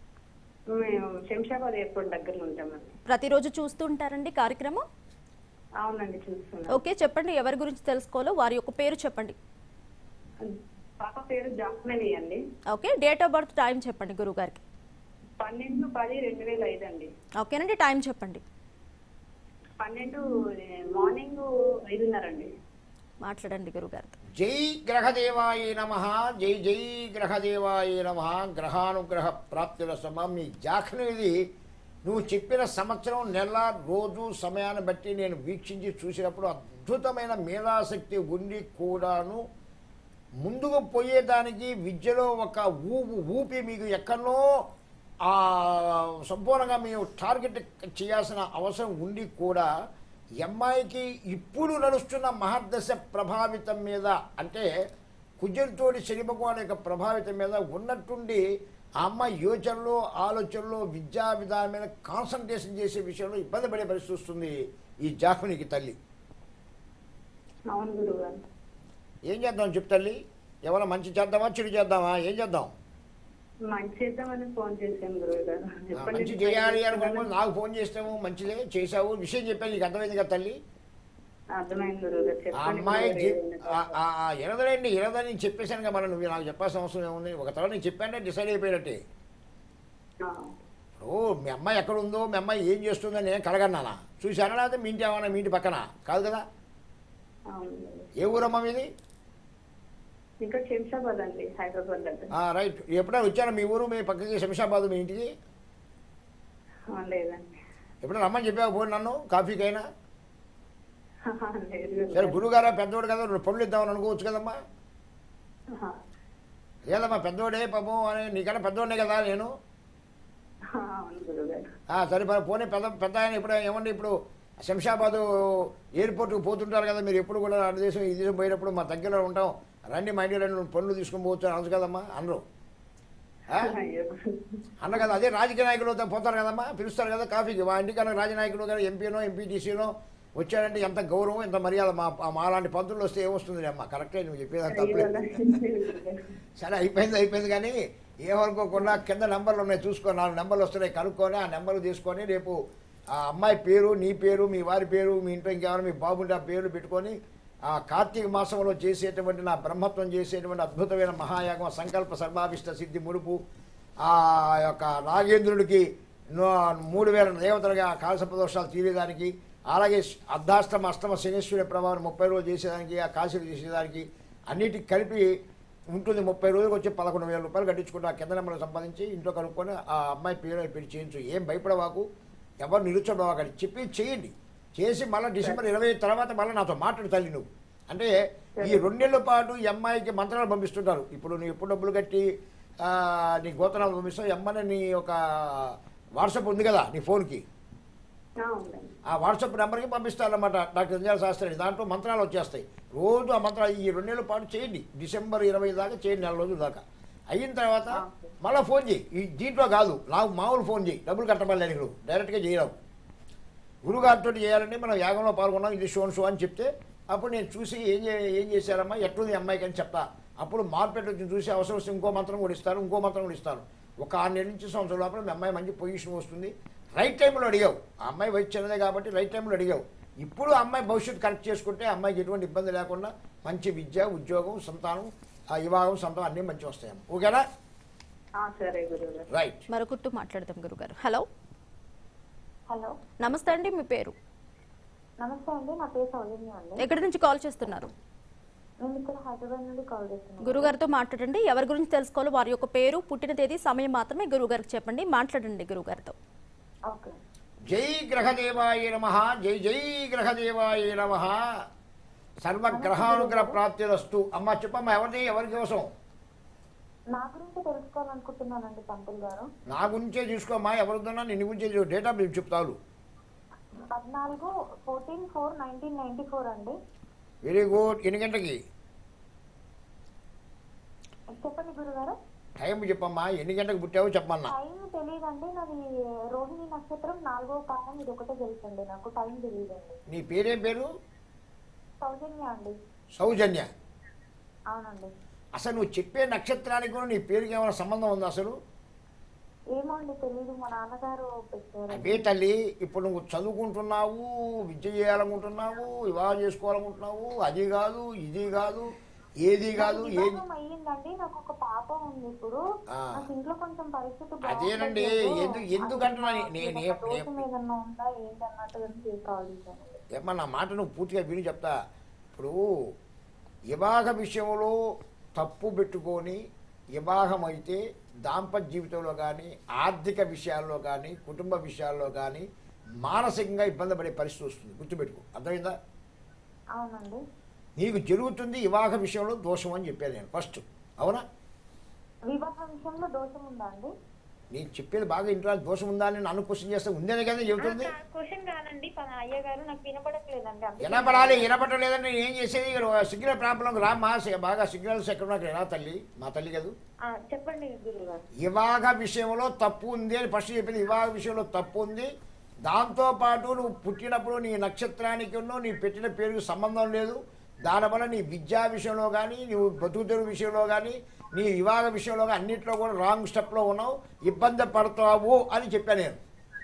మేము శంషాబాద్ ఎయిర్పోర్ట్ దగ్గర ఉంటామండి ప్రతిరోజు చూస్తూ ఉంటారండి కార్యక్రమం అవునండి చూస్తున్నా ఓకే చెప్పండి ఎవరి గురించి తెలుసుకోవాలో వారి యొక్క పేరు చెప్పండి పాప పేరు జాస్మిని అండి okay date of birth time చెప్పండి గురుగారికి పన్నెండు పది రెండు వేల ఐదు అండి ఓకేనండి టైం చెప్పండి పన్నెండు ఏ, మార్నింగ్ ఐదున్నర అండి మాట్లాడండి గురుగారితో జై గ్రహదేవాయ నమ జై జై గ్రహదేవాయ నమ గ్రహానుగ్రహ ప్రాప్తుల సమ మీ జాఖనిది నువ్వు చెప్పిన సంవత్సరం నెల రోజు సమయాన్ని బట్టి నేను వీక్షించి చూసినప్పుడు అద్భుతమైన మేధాశక్తి ఉండి కూడాను ముందుకు పోయేదానికి విద్యలో ఒక ఊపు ఊపి మీకు ఎక్కడో ఆ సంపూర్ణంగా మేము టార్గెట్ చేయాల్సిన అవసరం ఉండి కూడా ఈ అమ్మాయికి ఇప్పుడు నడుస్తున్న మహర్దశ ప్రభావితం మీద అంటే కుజుడితోటి శని భగవాన్ యొక్క ప్రభావితం మీద ఉన్నట్టుండి ఆ అమ్మాయి యోచనలో ఆలోచనలో విద్యా విధానం మీద కాన్సన్ట్రేషన్ చేసే విషయంలో ఇబ్బంది పడే పరిస్థితి వస్తుంది ఈ జాహ్వనికి తల్లి అవును గురువు గారు ఏం చేద్దాం చెప్పు తల్లి ఏమైనా మంచి చేద్దామా చెడు చేద్దామా ఏం చేద్దాం మంచి చేద్దామని ఫోన్ చేశాను గురువు గారు ఆ, ఎప్పటి మంచి నుంచి చేయాలి try అనుకోకుండా చేస్తున్నాను. నాకు ఫోన్ చేస్తాము మంచిదే చేసావు విషయం చెప్పాను నీకు అర్థమైంది కదా తల్లి అర్థమైంది గురువు గారు ఆ చెప్పండి అమ్మాయి గురువు జీ- గారు, ఆ- ఆ- ఆ ఎనదలేండి ఎనదని చెప్పేశాను కదా మరి నువ్వు నాకు చెప్పాల్సిన అవసరం ఏముంది ఒక తర్వాత నీకు చెప్పానంటే డిసైడ్ అయిపోయినట్టే ఆ, ఇప్పుడు మీ అమ్మాయి ఎక్కడ ఉందో మీ అమ్మాయి ఏం చేస్తుందని నేను కలగన్నానా చూసానా లేకపోతే మీ ఇంటి ఏమన్నా మీ ఇంటి పక్కన కాదు కదా అవును గురువు. ఏ ఊరమ్మా మీది ఇంకా శంషాబాద్ అండి హైదరాబాద్ దగ్గర ఆ, రైట్ ఎప్పుడైనా వచ్చారా మీ ఊరు మీ పక్కకి శంషాబాద్ మీ ఇంటికి ఆ, లేదండి ఎప్పుడైనా రమ్మని చెప్పావు పోయి నన్ను కాఫీకైనా లేదు గురువు సరే గారు. గురుగారా పెద్దోడు కదా రెండు పళ్ళు ఇద్దామని అనుకోవచ్చు కదమ్మా ఆహా. లేదమ్మా పెద్దోడే పాపం అని నీకన్నా పెద్దోడే కదా నేను అవును గురువు గారు ఆ, సరే మరి పోనీ పెద్ద పెద్ద ఆయన ఇప్పుడు ఏమండి ఇప్పుడు శంషాబాద్ ఎయిర్పోర్ట్కి పోతుంటారు కదా మీరు ఎప్పుడు కూడా ఆ దేశం ఈ దేశం పోయినప్పుడు మా దగ్గరలో ఉంటాం రండి మా ఇంటి రెండు పనులు తీసుకొని పోవచ్చు అనొచ్చు కదమ్మా అనరు ఆ? అయ్యో. అన్న కదా అదే రాజకీయ నాయకులతో పోతారు కదమ్మా పిలుస్తారు కదా కాఫీకి మా ఇంటికి కనుక రాజనాయకుడు కానీ ఎంపీనో ఎంపీటీసీనో వచ్చాడంటే ఎంత గౌరవం ఎంత మర్యాద మా మా అలాంటి పంతులు వస్తే ఏమొస్తుంది అమ్మా కరెక్టే నువ్వు చెప్పేది తప్పలేదు అయ్యో. సరే అయిపోయింది అయిపోయింది కానీ ఏమనుకోకుండా కింద నెంబర్లు ఉన్నాయి చూసుకో నాలుగు నెంబర్లు వస్తున్నాయి కనుక్కొని ఆ నెంబర్లు తీసుకొని రేపు ఆ అమ్మాయి పేరు నీ పేరు మీ వారి పేరు మీ ఇంట్లో ఇంకెవరైనా మీ బాబుంటే ఆ పేర్లు పెట్టుకొని ఆ కార్తీక మాసంలో చేసేటువంటి నా బ్రహ్మత్వం చేసేటువంటి అద్భుతమైన మహాయాగం సంకల్ప సర్వాభిష్ట సిద్ధి ముడుపు ఆ యొక్క నాగేంద్రుడికి నూ- మూడు వేల దేవతలుగా కాలసప దోషాలు తీరేదానికి అలాగే అర్ధాష్టమ అష్టమ శనీశ్వరి ప్రభావం ముప్పై రోజులు చేసేదానికి ఆ కాశీలు చేసేదానికి అన్నిటికి కలిపి ఉంటుంది ముప్పై రోజులకు వచ్చి పదకొండు వేల రూపాయలు కట్టించుకుంటే ఆ కింద నెంబర్ సంపాదించి ఇంట్లో కనుక్కొని ఆ అమ్మాయి పేరు అయి పెళ్లి చేయించు ఏం భయపడవాకు ఎవరు నిలుచోడవాకని చెప్పి చేయండి చేసి మళ్ళీ డిసెంబర్ ఇరవై తర్వాత మళ్ళీ నాతో మాట్లాడు తల్లి నువ్వు అంటే ఈ రెండేళ్ల పాటు ఈ అమ్మాయికి మంత్రాలు పంపిస్తుంటారు ఇప్పుడు నువ్వు ఎప్పుడు డబ్బులు కట్టి ఆ, నీ గోతనాలు పంపిస్తావు ఈ అమ్మని నీ ఒక వాట్సాప్ ఉంది కదా నీ ఫోన్కి ఆ, ఉందండి ఆ వాట్సాప్ నెంబర్కి పంపిస్తారన్నమాట డాక్టర్ సంజయ్ శాస్త్రి దాంట్లో మంత్రాలు వచ్చేస్తాయి రోజు ఆ మంత్రాలు ఈ రెండేళ్ల పాటు చేయండి డిసెంబర్ ఇరవై దాకా చేయండి నెల రోజుల దాకా అయిన తర్వాత మళ్ళీ ఫోన్ చేయి ఈ దీంట్లో కాదు నాకు మామూలు ఫోన్ చేయి డబ్బులు కట్టమని నువ్వు డైరెక్ట్గా చేయరావు గురుగారితో చేయాలంటే మనం యాగంలో పాల్గొన్నాం ఇది షోన్ షో అని చెప్తే అప్పుడు నేను చూసి ఏం చే ఏం చేశారమ్మా ఎట్లుంది ఈ అమ్మాయికి అని చెప్తా అప్పుడు మార్కెట్ వచ్చి చూసి అవసరం వస్తే ఇంకో మంత్రం కూడా ఇస్తారు ఇంకో మంత్రం కూడా ఇస్తారు ఒక ఆరు నెలల నుంచి సంవత్సరం లోపల మీ అమ్మాయి మంచి పొజిషన్ వస్తుంది రైట్ టైంలో అడిగావు ఆ అమ్మాయి వయసు చిన్నదే కాబట్టి రైట్ టైంలో అడిగావు ఇప్పుడు ఆ అమ్మాయి భవిష్యత్తు కరెక్ట్ చేసుకుంటే ఆ అమ్మాయికి ఎటువంటి ఇబ్బంది లేకుండా మంచి విద్య ఉద్యోగం సంతానం ఆ వివాహం సంతానం అన్నీ మంచి వస్తాయమ్మ ఓకేనా ఆ, సరే గురువు గారు రైట్ మరొకట్టు మాట్లాడదాం గురుగారు హలో హలో నమస్తే అండి మీ పేరు నమస్తే అండి నా పేరు సౌజన్య అండి ఎక్కడి నుంచి కాల్ చేస్తున్నారు నేను ఇక్కడ హైదరాబాద్ నుండి కాల్ చేస్తున్నాను గురుగారితో మాట్లాడండి ఎవరి గురించి తెలుసుకోవాలో వారి యొక్క పేరు పుట్టిన తేదీ సమయం మాత్రమే గురుగారికి చెప్పండి మాట్లాడండి గురుగారితో ఓకే జై గ్రహదేవాయ నమ జై జై గ్రహదేవాయ నమ సర్వగ్రహానుగ్రహ ప్రాప్తిరస్తు అమ్మ చెప్పమ్మా ఎవరిది ఎవరి కోసం నా గురించి తెలుసుకోవాలనుకుంటున్నానండి పంతులు గారు నా గురించే చూసుకోమ్మా ఎవరిదన్నా నిన్ను గురించే డేటా మీరు చెప్తారు పద్నాలుగు fourteen four nineteen ninety four అండి వెరీ గుడ్ ఎన్ని గంటలకి చెప్పండి గురుగారు టైం చెప్పమ్మా ఎన్ని గంటలకు పుట్టావో చెప్పమన్నా టైం తెలియదండి నాది రోహిణి నక్షత్రం నాలుగో పాదం ఇది ఒకటే తెలుసండి నాకు టైం తెలియదండి నీ పేరేం పేరు సౌజన్య అండి సౌజన్య అవునండి అసలు నువ్వు చెప్పే నక్షత్రానికి కూడా నీ పేరుకి ఏమైనా సంబంధం ఉందా అసలు ఏమో అండి తెలీదు మా నాన్నగారు పెట్టారు అవే తల్లి ఇప్పుడు నువ్వు చదువుకుంటున్నావు విద్య చేయాలనుకుంటున్నావు వివాహం చేసుకోవాలనుకుంటున్నావు అది కాదు ఇది కాదు ఏది కాదు ఏది వివాహం అయ్యిందండి నాకు ఒక పాప ఉంది ఇప్పుడు ఆ. నాకు ఇంట్లో కొంచెం పరిస్థితి అదేనండి, బాగోట్లేదు. ఎందు- ఎందుకంటున్నా నే- నే- నే- నాకు దోషం ఏదన్నా ఉందా ఏంటన్నట్టు తెలిసి కాల్ చేశాను ఏమ్మా నా మాట నువ్వు పూర్తిగా విని చెప్తా ఇప్పుడు వివాహ విషయంలో తప్పు పెట్టుకొని వివాహం అయితే దాంపత్య జీవితంలో కానీ ఆర్థిక విషయాల్లో కానీ కుటుంబ విషయాల్లో కానీ మానసికంగా ఇబ్బంది పడే పరిస్థితి వస్తుంది గుర్తుపెట్టుకో అర్థమైందా అవునండి నీకు జరుగుతుంది వివాహ విషయంలో దోషం అని చెప్పాను నేను ఫస్ట్ అవునా వివాహ విషయంలో దోషం ఉందా అండి నేను చెప్పేది బాగా ఇంట్లో దోషం ఉందా అని నన్ను క్వశ్చన్ చేస్తే ఉందనే కదా చెబుతుంది క్వశ్చన్ కాదండి ప- అయ్య గారు నాకు వినపడట్లేదండి అందుకే వినపడాలి వినపడలేదని నేను ఏం చేసేది ఇక్కడ సిగ్నల్ ప్రాబ్లం రామ్మా సి- బాగా సిగ్నల్స్ ఎక్కడ నాకు ఎలా తల్లి మా తల్లి కదా ఆ, చెప్పండి గురువు గారు వివాహ విషయంలో తప్పు ఉంది అని ఫస్ట్ చెప్పింది వివాహ విషయంలో తప్పు ఉంది దాంతోపాటు నువ్వు పుట్టినప్పుడు నీ నక్షత్రానికి ఉన్నో నీ పెట్టిన పేరుకు సంబంధం లేదు దానివల్ల నీ విద్యా విషయంలో కానీ నువ్వు బతుకు తెరువు విషయంలో కానీ నీ వివాహ విషయంలో కానీ అన్నింటిలో కూడా రాంగ్ స్టెప్లో ఉన్నావు ఇబ్బంది పడతావు అని చెప్పాను నేను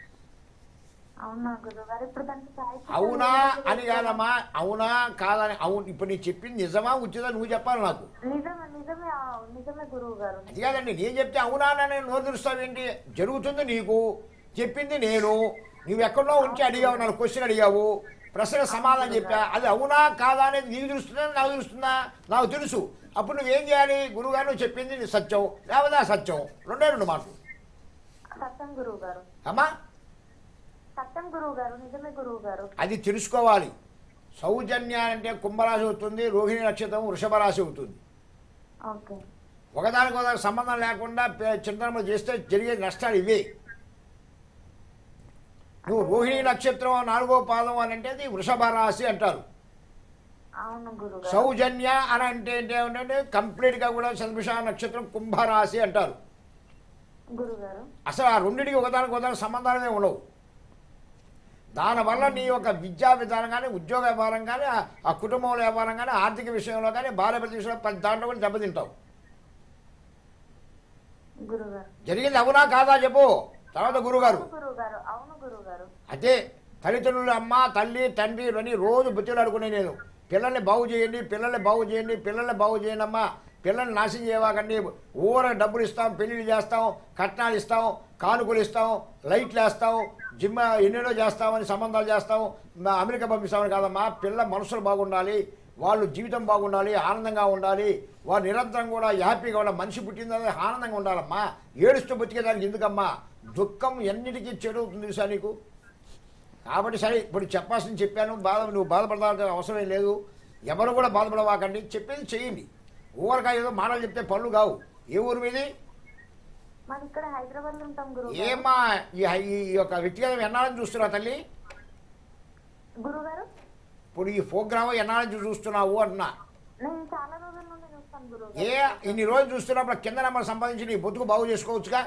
అవునా గురువు గారు ఇప్పుడు దానికి సాహిత్యం అవునా అని కాదమ్మా అవునా కాదని అవును ఇప్పుడు నేను చెప్పింది నిజమా ఉచిత నువ్వు చెప్పాలి నాకు నిజమే నిజమే ఆ, నిజమే గురువు గారు అది కాదండి నేను చెప్తే అవునా అని నోరు తెరుస్తావేంటి జరుగుతుంది నీకు చెప్పింది నేను నువ్వు ఎక్కడో ఉంచి అడిగావు నాకు క్వశ్చన్ అడిగావు ప్రశ్న సమాధానం చెప్పా అది అవునా కాదా అనేది నీకు తెలుస్తుందా నాకు తెలుస్తుందా నాకు తెలుసు అప్పుడు నువ్వేం చేయాలి గురువుగారు నువ్వు చెప్పింది నీ సత్యం లేకపోతే ఆ సత్యం రెండే రెండు మాటలు సత్యం గురువు గారు అమ్మా సత్యం గురువు గారు నిజమే గురువు గారు అది తెలుసుకోవాలి సౌజన్య అంటే కుంభరాశి అవుతుంది రోహిణి నక్షత్రం వృషభ రాశి అవుతుంది ఓకే ఒకదానికి ఒకదానికి సంబంధం లేకుండా పే- చింతనలు చేస్తే జరిగే నష్టాలు ఇవే నువ్వు రోహిణి నక్షత్రం నాలుగో పాదం అని అంటే అది వృషభ రాశి అంటారు అవును గురువు గారు సౌజన్య అని అంటే ఏంటి ఏమిటంటే కంప్లీట్గా కూడా శతభిష నక్షత్రం కుంభరాశి అంటారు గురువు గారు అసలు ఆ రెండింటికి ఒకదానికి ఒకదానికి సంబంధాలనే ఉండవు దానివల్ల నీ యొక్క విద్యా విధానం కానీ ఉద్యోగ వ్యాపారం కానీ ఆ- ఆ కుటుంబంలో వ్యాపారం కానీ ఆర్థిక విషయంలో కానీ భార్య భర్త విషయంలో ప్రతి దాంట్లో కూడా దెబ్బతింటావు గురువు గారు జరిగింది అవునా కాదా చెప్పు తర్వాత గురుగారు అవును గురువు గారు అవును గురువు గారు అదే తల్లిదండ్రులు అమ్మ తల్లి తండ్రి ఇవన్నీ రోజు బుద్ధులాడుకునే నేను పిల్లల్ని బాగు చేయండి పిల్లల్ని బాగు చేయండి పిల్లల్ని బాగు చేయండి అమ్మా పిల్లల్ని నాశనం చేయవాకండి ఊర డబ్బులు ఇస్తాం పెళ్లిళ్ళు చేస్తాం కట్నాలు ఇస్తాం కానుకలు ఇస్తాం లైట్లు వేస్తాం జిమ్ ఎన్నెన్నో చేస్తామని సంబంధాలు చేస్తాం మా అమెరికా పంపిస్తామని కాదమ్మా పిల్ల మనసులు బాగుండాలి వాళ్ళు జీవితం బాగుండాలి ఆనందంగా ఉండాలి వారు నిరంతరం కూడా హ్యాపీగా ఉండాలి మనిషి పుట్టిందని ఆనందంగా ఉండాలమ్మా ఏడుస్తూ బతికేదానికి ఎందుకమ్మా దుఃఖం ఎన్నిటికీ చెడు అవుతుంది తెలుసా నీకు కాబట్టి సరే ఇప్పుడు చెప్పాల్సింది చెప్పాను బాధ నువ్వు బాధపడాల్సిన అవసరం లేదు ఎవరు కూడా బాధపడవాకండి చెప్పేది చేయండి ఊరకాయ ఏదో మాటలు చెప్తే పనులు కావు ఏ ఊరు మీది మరి ఇక్కడ హైదరాబాద్ లో ఉంటాం గురువు గారు ఏమ్మా ఈ ఈ యొక్క వ్యక్తిగతం ఎన్నాళ్ళని చూస్తున్నావు తల్లి గురువు గారు ఇప్పుడు ఈ ప్రోగ్రామ్ ఎన్నాళ్ళని చూస్తున్నావు అంటున్నా నేను చాలా రోజుల నుండి చూస్తాను గురువు ఏ ఇన్ని రోజులు చూస్తున్నప్పుడు కింద నెంబర్ సంపాదించి నీ బతుకు బాగు చేసుకోవచ్చుగా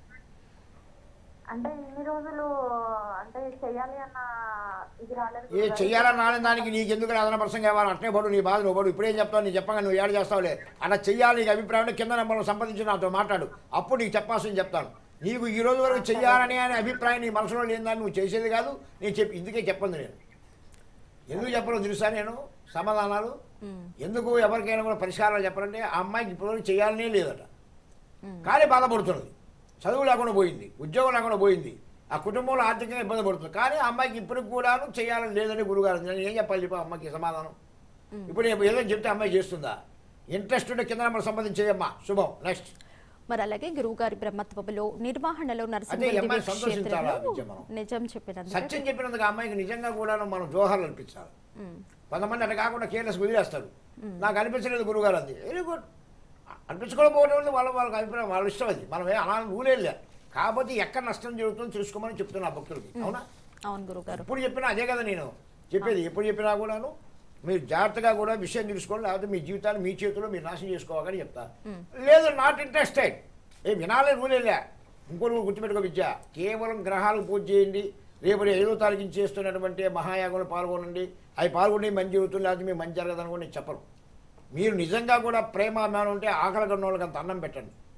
అంటే ఇన్ని రోజులు అంటే చెయ్యాలి అన్న ఇది రాలేదు ఏ గురువుగారు. చెయ్యాలని రాని దానికి నీకు ఎందుకు అదన పర్సం కావాలి అట్నే పడు నీ బాధ నువ్వు పడు ఇప్పుడేం చెప్తావు నీ చెప్పగా నువ్వు ఏడు చేస్తావులే అలా చెయ్యాలి నీకు అభిప్రాయం ఉంటే కింద నెంబర్లో సంపాదించి నాతో మాట్లాడు అప్పుడు నీకు చెప్పాల్సింది చెప్తాను నీకు ఈ రోజు వరకు చెయ్యాలని అనే అభిప్రాయం నీ మనసులో లేదని నువ్వు చేసేది కాదు నేను చెప్పి ఇందుకే చెప్పండి నేను ఎందుకు చెప్పను తెలుసా నేను సమాధానాలు ఎందుకు ఎవరికైనా కూడా పరిష్కారాలు చెప్పాలంటే ఆ అమ్మాయికి ఇప్పటివరకు చేయాలనే లేదట కానీ బాధపడుతున్నది చదువు లేకుండా పోయింది ఉద్యోగం లేకుండా పోయింది ఆ కుటుంబంలో ఆర్థికంగా ఇబ్బంది పడుతుంది కానీ ఆ అమ్మాయికి ఇప్పటికి కూడాను చేయాలని లేదని గురుగారు నేను ఏం చెప్పాలి చెప్పు ఆ అమ్మాయికి సమాధానం ఇప్పుడు నేను ఏదో చెప్తే అమ్మాయి చేస్తుందా ఇంట్రెస్ట్ ఉంటే కింద నెంబర్ సంబంధించి చేయమ్మా శుభం నెక్స్ట్ మరి అలాగే గురువు గారి బ్రహ్మత్వంలో నిర్వహణలో అదే ఈ నరసింహ అమ్మాయి సంతోషించాలా క్షేత్రంలో విద్య మనం. నిజం చెప్పినందుకు సత్యం చెప్పినందుకు ఆ అమ్మాయికి నిజంగా కూడాను మనం జోహార్లు అనిపించాలి ఉమ్, కొంతమంది అట్లా కాకుండా కేర్లెస్ వదిలేస్తారు నాకు అనిపించలేదు గురుగారు అంది వెరీ గుడ్ అనిపించుకోకపోవడం వల్ల వాళ్ళ వాళ్ళకి అభిప్రాయం వాళ్ళ ఇష్టం అది మనం ఏ అనాలని రూలేలే కాకపోతే ఎక్కడ నష్టం జరుగుతుందో తెలుసుకోమని చెప్తున్నా ఆ భక్తులకి అవునా అవును గురువు గారు ఎప్పుడు చెప్పినా అదే కదా నేను చెప్పేది ఎప్పుడు చెప్పినా కూడాను మీరు జాగ్రత్తగా కూడా విషయం తెలుసుకోండి లేకపోతే మీ జీవితాన్ని మీ చేతిలో మీరు నాశనం చేసుకోవాలని చెప్తా లేదు నాట్ ఇంట్రెస్టెడ్ ఏ వినాలే రూలేలే ఇంకోటి కూడా గుర్తుపెట్టుకో విద్య కేవలం గ్రహాలు పూజ చేయండి రేపు ఐదో తారీఖు నుంచి చేస్తున్నటువంటి మహాయాగంలో పాల్గొనండి అవి పాల్గొని మంచి జరుగుతుంది లేకపోతే మీకు మంచి జరగదని కూడా నేను చెప్పను మీరు నిజంగా కూడా ప్రేమ అభిమానం ఉంటే ఆకలి కన్న వాళ్ళకి అంత అన్నం పెట్టండి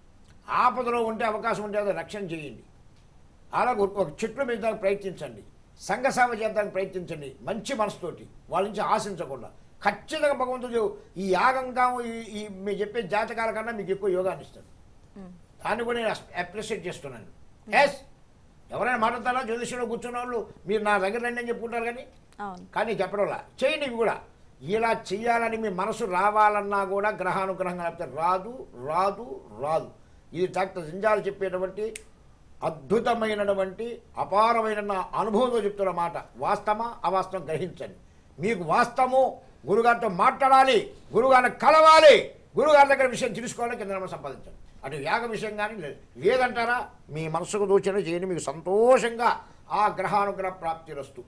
ఆపదలో ఉంటే అవకాశం ఉంటే అది రక్షణ చేయండి అలాగే ఒక ఒక చెట్లు పెంచడానికి ప్రయత్నించండి సంఘ సేవ చేయడానికి ప్రయత్నించండి మంచి మనసుతోటి వాళ్ళ నుంచి ఆశించకుండా ఖచ్చితంగా భగవంతుడు ఈ యాగంగా ఈ ఈ మీరు చెప్పే జాతకాల కన్నా మీకు ఎక్కువ యోగాన్ని ఇస్తాడు ఉమ్. దాన్ని కూడా నేను అప్రిషియేట్ చేస్తున్నాను ఎస్ ఎవరైనా మాట్లాడతారా జ్యోతిష్యంలో కూర్చున్న వాళ్ళు మీరు నా దగ్గర రండి అని చెప్పుకుంటారు కానీ అవును కానీ చెప్పడంలా చేయండి ఇవి కూడా ఇలా చేయాలని మీ మనసు రావాలన్నా కూడా గ్రహానుగ్రహంగా లేకపోతే రాదు రాదు రాదు ఇది డాక్టర్ జింజాలు చెప్పేటువంటి అద్భుతమైనటువంటి అపారమైన నా అనుభవంతో చెప్తున్న మాట వాస్తవమా అవాస్తవం గ్రహించండి మీకు వాస్తవము గురుగారితో మాట్లాడాలి గురుగారిని కలవాలి గురుగారి దగ్గర విషయం తెలుసుకోవాలి కింద నెంబర్ సంపాదించండి అటు యాగ విషయం కానీ లేదు లేదంటారా మీ మనసుకు దూచన చేయండి మీకు సంతోషంగా ఆ గ్రహానుగ్రహ ప్రాప్తి రస్తు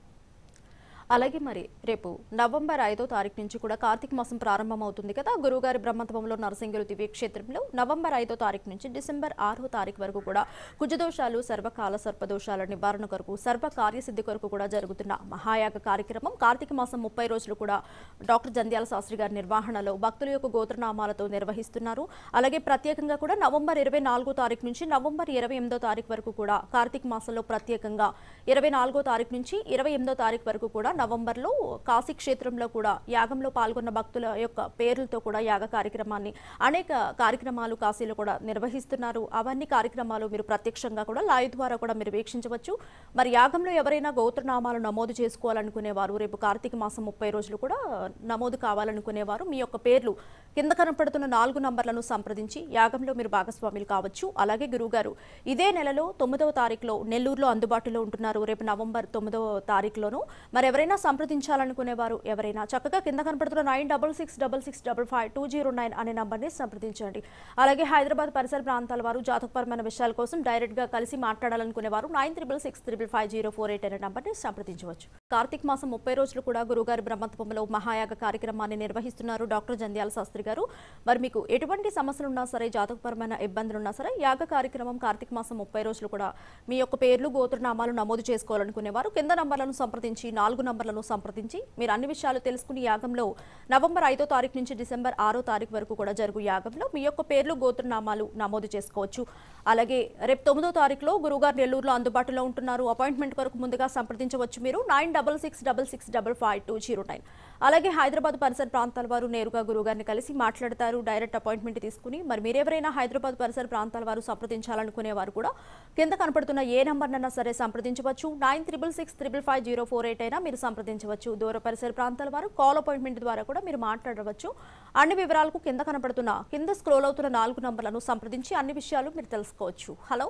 అలాగే మరి రేపు నవంబర్ ఐదో తారీఖు నుంచి కూడా కార్తీక మాసం ప్రారంభమవుతుంది కదా గురుగారి బ్రహ్మత్వంలో నరసింగులు దివ్య క్షేత్రంలో నవంబర్ ఐదో తారీఖు నుంచి డిసెంబర్ ఆరో తారీఖు వరకు కూడా కుజదోషాలు సర్వకాల సర్పదోషాల నివారణ కొరకు సర్వ కార్యసిద్ధి కొరకు కూడా జరుగుతున్న మహాయాగ కార్యక్రమం కార్తీక మాసం ముప్పై రోజులు కూడా డాక్టర్ జంధ్యాల శాస్త్రి గారి నిర్వహణలో భక్తుల యొక్క గోత్రనామాలతో నిర్వహిస్తున్నారు అలాగే ప్రత్యేకంగా కూడా నవంబర్ ఇరవై నాలుగో తారీఖు నుంచి నవంబర్ ఇరవై ఎనిమిదో తారీఖు వరకు కూడా కార్తీక మాసంలో ప్రత్యేకంగా ఇరవై నాలుగో తారీఖు నుంచి ఇరవై ఎనిమిదో తారీఖు వరకు కూడా నవంబర్లో కాశీ క్షేత్రంలో కూడా యాగంలో పాల్గొన్న భక్తుల యొక్క పేర్లతో కూడా యాగ కార్యక్రమాన్ని అనేక కార్యక్రమాలు కాశీలో కూడా నిర్వహిస్తున్నారు అవన్నీ కార్యక్రమాలు మీరు ప్రత్యక్షంగా కూడా లైవ్ ద్వారా కూడా మీరు వీక్షించవచ్చు మరి యాగంలో ఎవరైనా గోత్రనామాలు నమోదు చేసుకోవాలనుకునేవారు రేపు కార్తీక మాసం ముప్పై రోజులు కూడా నమోదు కావాలనుకునేవారు మీ యొక్క పేర్లు కింద కనపడుతున్న నాలుగు నంబర్లను సంప్రదించి యాగంలో మీరు భాగస్వాములు కావచ్చు అలాగే గురుగారు ఇదే నెలలో తొమ్మిదవ తారీఖులో నెల్లూరులో అందుబాటులో ఉంటున్నారు రేపు నవంబర్ తొమ్మిదవ తారీఖులోను మరి ఎవరైనా సంప్రదించాలనుకునేవారు ఎవరైనా చక్కగా కింద కనపడుతున్న nine double six double six double five two zero nine అనే నంబర్ని సంప్రదించండి అలాగే హైదరాబాద్ పరిసర ప్రాంతాల వారు జాతకపరమైన విషయాల కోసం డైరెక్ట్గా కలిసి మాట్లాడాలనుకునేవారు nine triple six triple five zero four eight అనే నంబర్ని సంప్రదించవచ్చు కార్తీక మాసం ముప్పై రోజులు కూడా గురుగారి బ్రహ్మత్వంలో మహాయాగ కార్యక్రమాన్ని నిర్వహిస్తున్నారు డాక్టర్ జంధ్యాల శాస్త్రి గారు మరి మీకు ఎటువంటి సమస్యలు ఉన్నా సరే జాతకపరమైన ఇబ్బందులు ఉన్నా సరే యాగ కార్యక్రమం కార్తీక మాసం ముప్పై రోజులు కూడా మీ యొక్క పేర్లు గోత్రనామాలు నమోదు చేసుకోవాలనుకునేవారు కింద నంబర్లను సంప్రదించి నాలుగు నంబర్లను సంప్రదించి మీరు అన్ని విషయాలు తెలుసుకుని యాగంలో నవంబర్ ఐదో తారీఖు నుంచి డిసెంబర్ ఆరో తారీఖు వరకు కూడా జరుగు యాగంలో మీ యొక్క పేర్లు గోత్రనామాలు నమోదు చేసుకోవచ్చు అలాగే రేపు తొమ్మిదో తారీఖులో గురుగారు నెల్లూరులో అందుబాటులో ఉంటున్నారు అపాయింట్మెంట్ కొరకు ముందుగా సంప్రదించవచ్చు మీరు nine double six double six double five two zero nine అలాగే హైదరాబాద్ పరిసర ప్రాంతాల వారు నేరుగా గురుగారిని కలిసి మాట్లాడతారు డైరెక్ట్ అపాయింట్మెంట్ తీసుకుని మరి మీరెవరైనా హైదరాబాద్ పరిసర ప్రాంతాల వారు సంప్రదించాలనుకునే వారు కూడా కింద కనపడుతున్న ఏ నంబర్నైనా సరే సంప్రదించవచ్చు nine triple six triple five zero four eight అయినా మీరు సంప్రదించవచ్చు దూర పరిసర ప్రాంతాల వారు కాల్ అపాయింట్మెంట్ ద్వారా కూడా మీరు మాట్లాడవచ్చు అన్ని వివరాలకు కింద కనపడుతున్న కింద స్క్రోల్ అవుతున్న నాలుగు నంబర్లను సంప్రదించి అన్ని విషయాలు మీరు తెలుసుకోవచ్చు హలో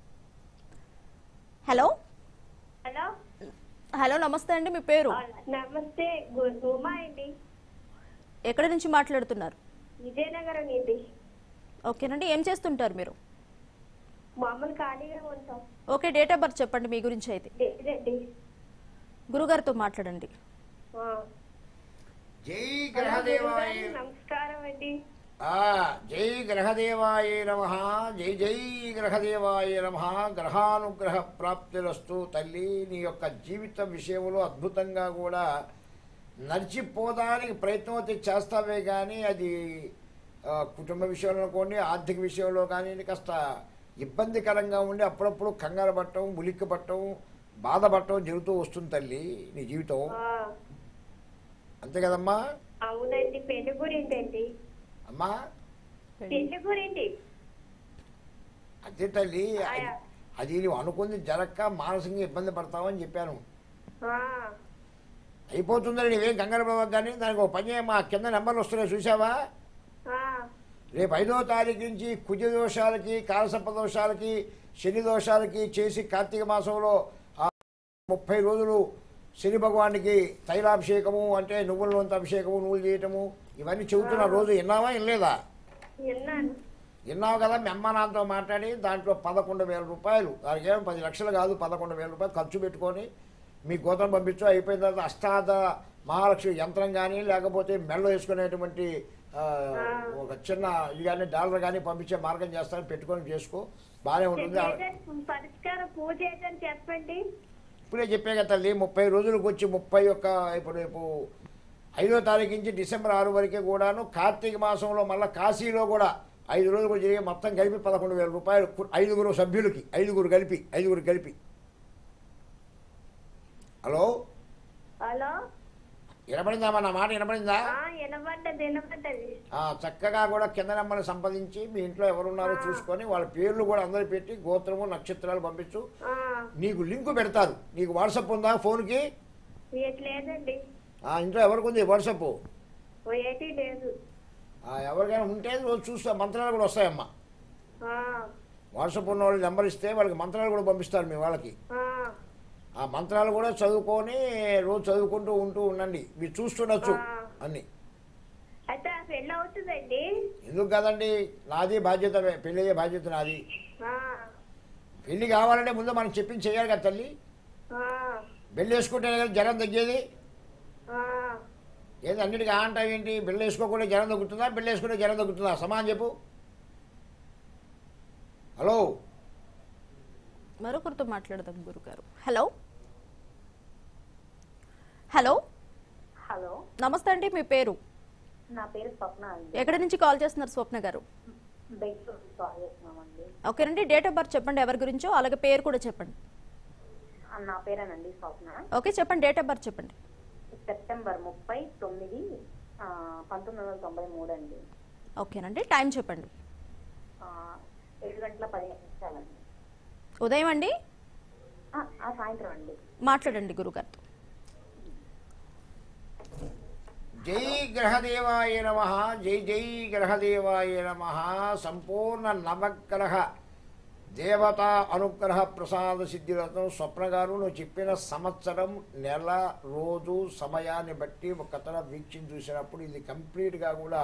హలో హలో హలో నమస్తే అండి మీ పేరు నమస్తే గు- ఉమా అండి ఎక్కడి నుంచి మాట్లాడుతున్నారు విజయనగరం అండి ఓకేనండి ఏం చేస్తుంటారు మీరు మామూలు ఖాళీగా ఉంటాం ఓకే డేట్ ఆఫ్ బర్త్ చెప్పండి మీ గురించి అయితే లేదండి గురుగారితో మాట్లాడండి ఆ. జై హలో, గ్రహదేవాయ గురుగారు, నమస్కారం అండి ఆ, జై గ్రహదేవాయ నమ జై జై గ్రహదేవాయ నమ గ్రహానుగ్రహ ప్రాప్తిరస్తు తల్లి నీ యొక్క జీవిత విషయంలో అద్భుతంగా కూడా నడిచిపోదానికి ప్రయత్నం అయితే చేస్తావే కానీ అది ఆ, కుటుంబ విషయంలో అనుకోండి ఆర్థిక విషయంలో కానీ కాస్త ఇబ్బందికరంగా ఉండి అప్పుడప్పుడు కంగారు పట్టడం ఉలిక్కి పట్టడం బాధపడటం జరుగుతూ వస్తుంది తల్లి నీ జీవితం ఆ, అంతే కదమ్మా అవునండి పెళ్లి గురించి అండి అమ్మా పెళ్లి గురించి అంతే తల్లి అది- ఆయా. అది నువ్వు అనుకుంది జరక్క మానసికంగా ఇబ్బంది పడతావని చెప్పాను ఆ, అయిపోతుందని నువ్వేం కంగారు పడవద్దు కానీ దానికి ఒక పని మా కింద నెంబర్లు వస్తున్నాయి చూసావా ఆ, రేపు ఐదో తారీఖు నుంచి కుజ దోషాలకి కాలసర్ప దోషాలకి శని దోషాలకి చేసి కార్తీక మాసంలో ఆ ముప్పై రోజులు శని భగవానికి తైలాభిషేకము అంటే నువ్వులంత అభిషేకము నువ్వులు చేయటము ఇవన్నీ చెబుతున్న రోజు విన్నావా వినలేదా విన్నాను విన్నావు కదా మీ అమ్మ నాన్నతో మాట్లాడి దాంట్లో పదకొండు వేల రూపాయలు దానికి ఏమో పది లక్షలు కాదు పదకొండు వేల రూపాయలు ఖర్చు పెట్టుకొని మీ గోతం పంపించు అయిపోయిన తర్వాత అష్టాద మహాలక్ష్మి యంత్రం కానీ లేకపోతే మెడలో వేసుకునేటువంటి ఆ, ఒక చిన్న ఇది కానీ డాలర్ కానీ పంపించే మార్గం చేస్తాను పెట్టుకొని చేసుకో బాగానే ఉంటుంది ఏదైనా పరిష్కారం పూజ ఏదని చెప్పండి ఇప్పుడే చెప్పే కదా తల్లి ముప్పై రోజులకు వచ్చి ముప్పై ఒక్క ఇప్పుడు రేపు ఐదో తారీఖు నుంచి డిసెంబర్ ఆరు వరకే కూడాను కార్తీక మాసంలో మళ్ళీ కాశీలో కూడా ఐదు రోజులు కూడా జరిగే మొత్తం కలిపి పదకొండు వేల రూపాయలు కు- ఐదుగురు సభ్యులకి ఐదుగురు కలిపి ఐదుగురు కలిపి హలో హలో వినపడిందామా నా మాట వినపడిందా ఆ వినపడ్డది వినపడ్డది ఆ, చక్కగా కూడా కింద నెంబర్ని సంపాదించి మీ ఇంట్లో ఎవరున్నారో చూసుకొని వాళ్ళ పేర్లు కూడా అందరు పెట్టి గోత్రము నక్షత్రాలు పంపించు ఆ, నీకు లింకు పెడతారు నీకు వాట్సాప్ ఉందా ఫోన్కి ఎట్లేదండి ఆ, ఇంట్లో ఎవరికి ఉంది వాట్సాప్ ఓ ఏటి లేదు ఆ, ఎవరికైనా ఉంటే రోజు చూస్తా మంత్రాలు కూడా వస్తాయమ్మా ఆ, వాట్సాప్ ఉన్న వాళ్ళు నెంబర్ ఇస్తే వాళ్ళకి మంత్రాలు కూడా పంపిస్తారు మీ వాళ్ళకి ఆ, ఆ మంత్రాలు కూడా చదువుకొని రోజు చదువుకుంటూ ఉంటూ ఉండండి మీరు చూస్తుండొచ్చు ఆ. అన్ని అయితే ఆ పెళ్ళి అవుతుందండి ఎందుకు కదండి నాది బాధ్యత పెళ్ళి అయ్యే బాధ్యత నాది ఆ, పెళ్లి కావాలంటే ముందు మనం చెప్పింది చేయాలి కదా తల్లి ఆ, బెల్లు వేసుకుంటేనే కదా జ్వరం తగ్గేది ఆ. ఏది అన్నిటికీ ఆ అంటావు ఏంటి బెల్లు వేసుకోకుండా జ్వరం తగ్గుతుందా బెల్లు వేసుకుంటే జ్వరం తగ్గుతుందా సమానం చెప్పు హలో మరొకరితో మాట్లాడదాం గురుగారు హలో హలో హలో నమస్తే అండి మీ పేరు నా పేరు స్వప్న అండి ఎక్కడి నుంచి కాల్ చేస్తున్నారు స్వప్న గారు బెంగళూరు కాల్ చేస్తున్నామండి ఓకేనండి డేట్ ఆఫ్ బర్త్ చెప్పండి ఎవరి గురించో అలాగే పేరు కూడా చెప్పండి ఆ, నా పేరేనండి స్వప్న ఓకే చెప్పండి డేట్ ఆఫ్ బర్త్ చెప్పండి సెప్టెంబర్ ముప్పై తొమ్మిది ఆ, పంతొమ్మిది వందల తొంభై మూడు అండి ఓకేనండి టైం చెప్పండి ఆ, ఏడు గంటల పదిహేను నిమిషాలండి ఉదయం అండి ఆ, ఆ, సాయంత్రం అండి మాట్లాడండి గురుగారితో జై గ్రహదేవాయ నమ జై జై గ్రహదేవాయ నమ సంపూర్ణ నవగ్రహ దేవత అనుగ్రహ ప్రసాద సిద్ధిలతో స్వప్న గారు నువ్వు చెప్పిన సంవత్సరం నెల రోజు సమయాన్ని బట్టి ఒక కథన వీక్షించి చూసినప్పుడు ఇది కంప్లీట్గా కూడా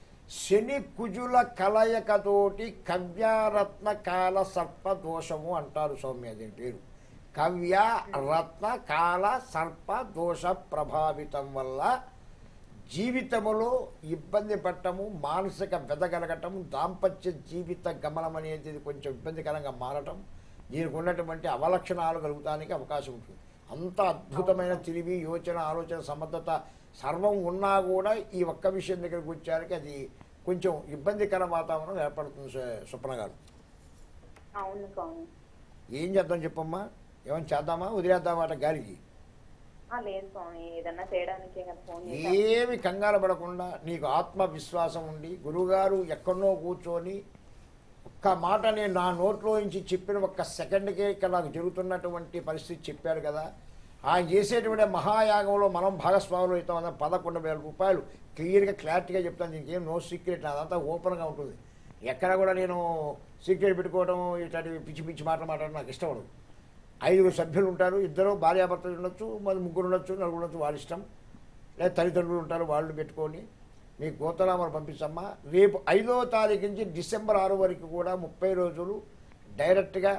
శని కుజుల కలయికతోటి కవ్యారత్న కాల సర్ప దోషము అంటారు సౌమ్య దీని పేరు కవ్య రత్న కాల సర్ప దోష ప్రభావితం వల్ల జీవితములో ఇబ్బంది పడటము మానసిక వెదగలగటం దాంపత్య జీవిత గమనం అనేది కొంచెం ఇబ్బందికరంగా మారటం దీనికి ఉన్నటువంటి అవలక్షణాలు కలుగుతానికి అవకాశం ఉంటుంది అంత అద్భుతమైన తెలివి యోచన ఆలోచన సమర్థత సర్వం ఉన్నా కూడా ఈ ఒక్క విషయం దగ్గరికి వచ్చారికి అది కొంచెం ఇబ్బందికర వాతావరణం ఏర్పడుతుంది సు- స్వప్న గారు అవును స్వామి ఏం చేద్దాం చెప్పమ్మా ఏమైనా చేద్దామా వదిలేద్దామా అట గాలికి ఆ, లేదు స్వామి ఏదన్నా చేయడానికే కదా ఫోన్ చేశాను ఏమి కంగారు పడకుండా నీకు ఆత్మవిశ్వాసం ఉండి గురుగారు ఎక్కడనో కూర్చొని ఒక్క మాట నేను నా నోట్లో నుంచి చెప్పిన ఒక్క సెకండ్కే ఇక్కడ నాకు జరుగుతున్నటువంటి పరిస్థితి చెప్పారు కదా ఆయన చేసేటువంటి మహాయాగంలో మనం భాగస్వాములు అవుతాం పదకొండు వేల రూపాయలు క్లియర్గా క్లారిటీగా చెప్తాను దీనికి ఏం నో సీక్రెట్ అదంతా ఓపెన్గా ఉంటుంది ఎక్కడ కూడా నేను సీక్రెట్ పెట్టుకోవడం ఇట్లాంటి పిచ్చి పిచ్చి మాటలు మాట్లాడడం నాకు ఇష్టం ఉండదు ఐదుగురు సభ్యులు ఉంటారు ఇద్దరు భార్యాభర్తలు ఉండొచ్చు మరి ముగ్గురు ఉండొచ్చు నలుగురు ఉండొచ్చు వాళ్ళ ఇష్టం లేదా తల్లిదండ్రులు ఉంటారు వాళ్ళు పెట్టుకొని మీ గోతనామాలు పంపించమ్మా రేపు ఐదో తారీఖు నుంచి డిసెంబర్ ఆరు వరకు కూడా ముప్పై రోజులు డైరెక్ట్గా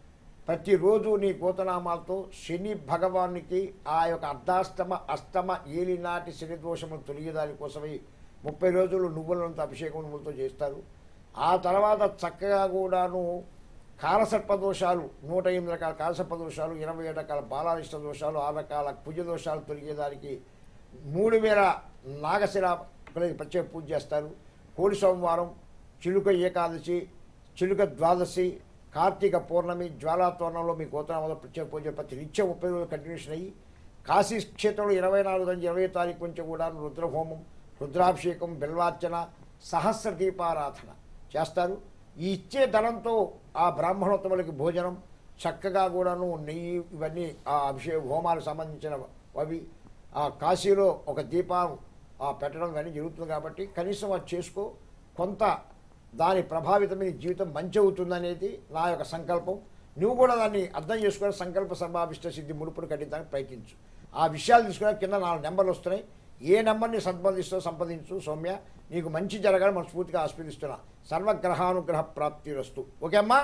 ప్రతిరోజు నీ గోతనామాలతో శని భగవానికి ఆ యొక్క అర్ధాష్టమ అష్టమ ఏలినాటి శని దోషములు తొలగేదాని కోసమై ముప్పై రోజులు నువ్వులంత అభిషేకం నువ్వులతో చేస్తారు ఆ తర్వాత చక్కగా కూడాను కాలసర్ప దోషాలు నూట ఎనిమిది రకాల కాలసర్ప దోషాలు ఇరవై ఏడు రకాల బాలారిష్ట దోషాలు ఆరు రకాల కుజ దోషాలు తొలగేదానికి మూడు వేల నాగశిర ప్రత్యేక పూజ చేస్తారు కోడి సోమవారం చిలుక ఏకాదశి చిలుక ద్వాదశి కార్తీక పౌర్ణమి జ్వాలాతోరణంలో మీ గోత్రామలో ప్రత్యేక పూజ ప్రతి నిత్యం ముప్పై రోజులు కంటిన్యూషన్ అయ్యి కాశీ క్షేత్రంలో ఇరవై నాలుగు నుంచి ఇరవై తారీఖు నుంచి కూడా రుద్రహోమం రుద్రాభిషేకం బిల్వార్చన సహస్ర దీపారాధన చేస్తారు ఈ ఇచ్చే ధనంతో ఆ బ్రాహ్మణోత్తములకి భోజనం చక్కగా కూడాను నెయ్యి ఇవన్నీ ఆ అభిషేక హోమాలకు సంబంధించిన అవి ఆ కాశీలో ఒక దీపం ఆ పెట్టడం ఇవన్నీ జరుగుతుంది కాబట్టి కనీసం అది చేసుకో కొంత దాని ప్రభావితం నీ జీవితం మంచి అవుతుందనేది నా యొక్క సంకల్పం నువ్వు కూడా దాన్ని అర్థం చేసుకుని సంకల్ప సమావిష్ట సిద్ధి ముడుపుడు కట్టించడానికి ప్రయత్నించు ఆ విషయాలు తీసుకుని కింద నాలుగు నెంబర్లు వస్తున్నాయి ఏ నెంబర్ని సంపాదిస్తో సంపాదించు సౌమ్య నీకు మంచి జరగాలని మనస్ఫూర్తిగా ఆస్వాదిస్తున్నా సర్వగ్రహానుగ్రహ ప్రాప్తి వస్తు ఓకే అమ్మా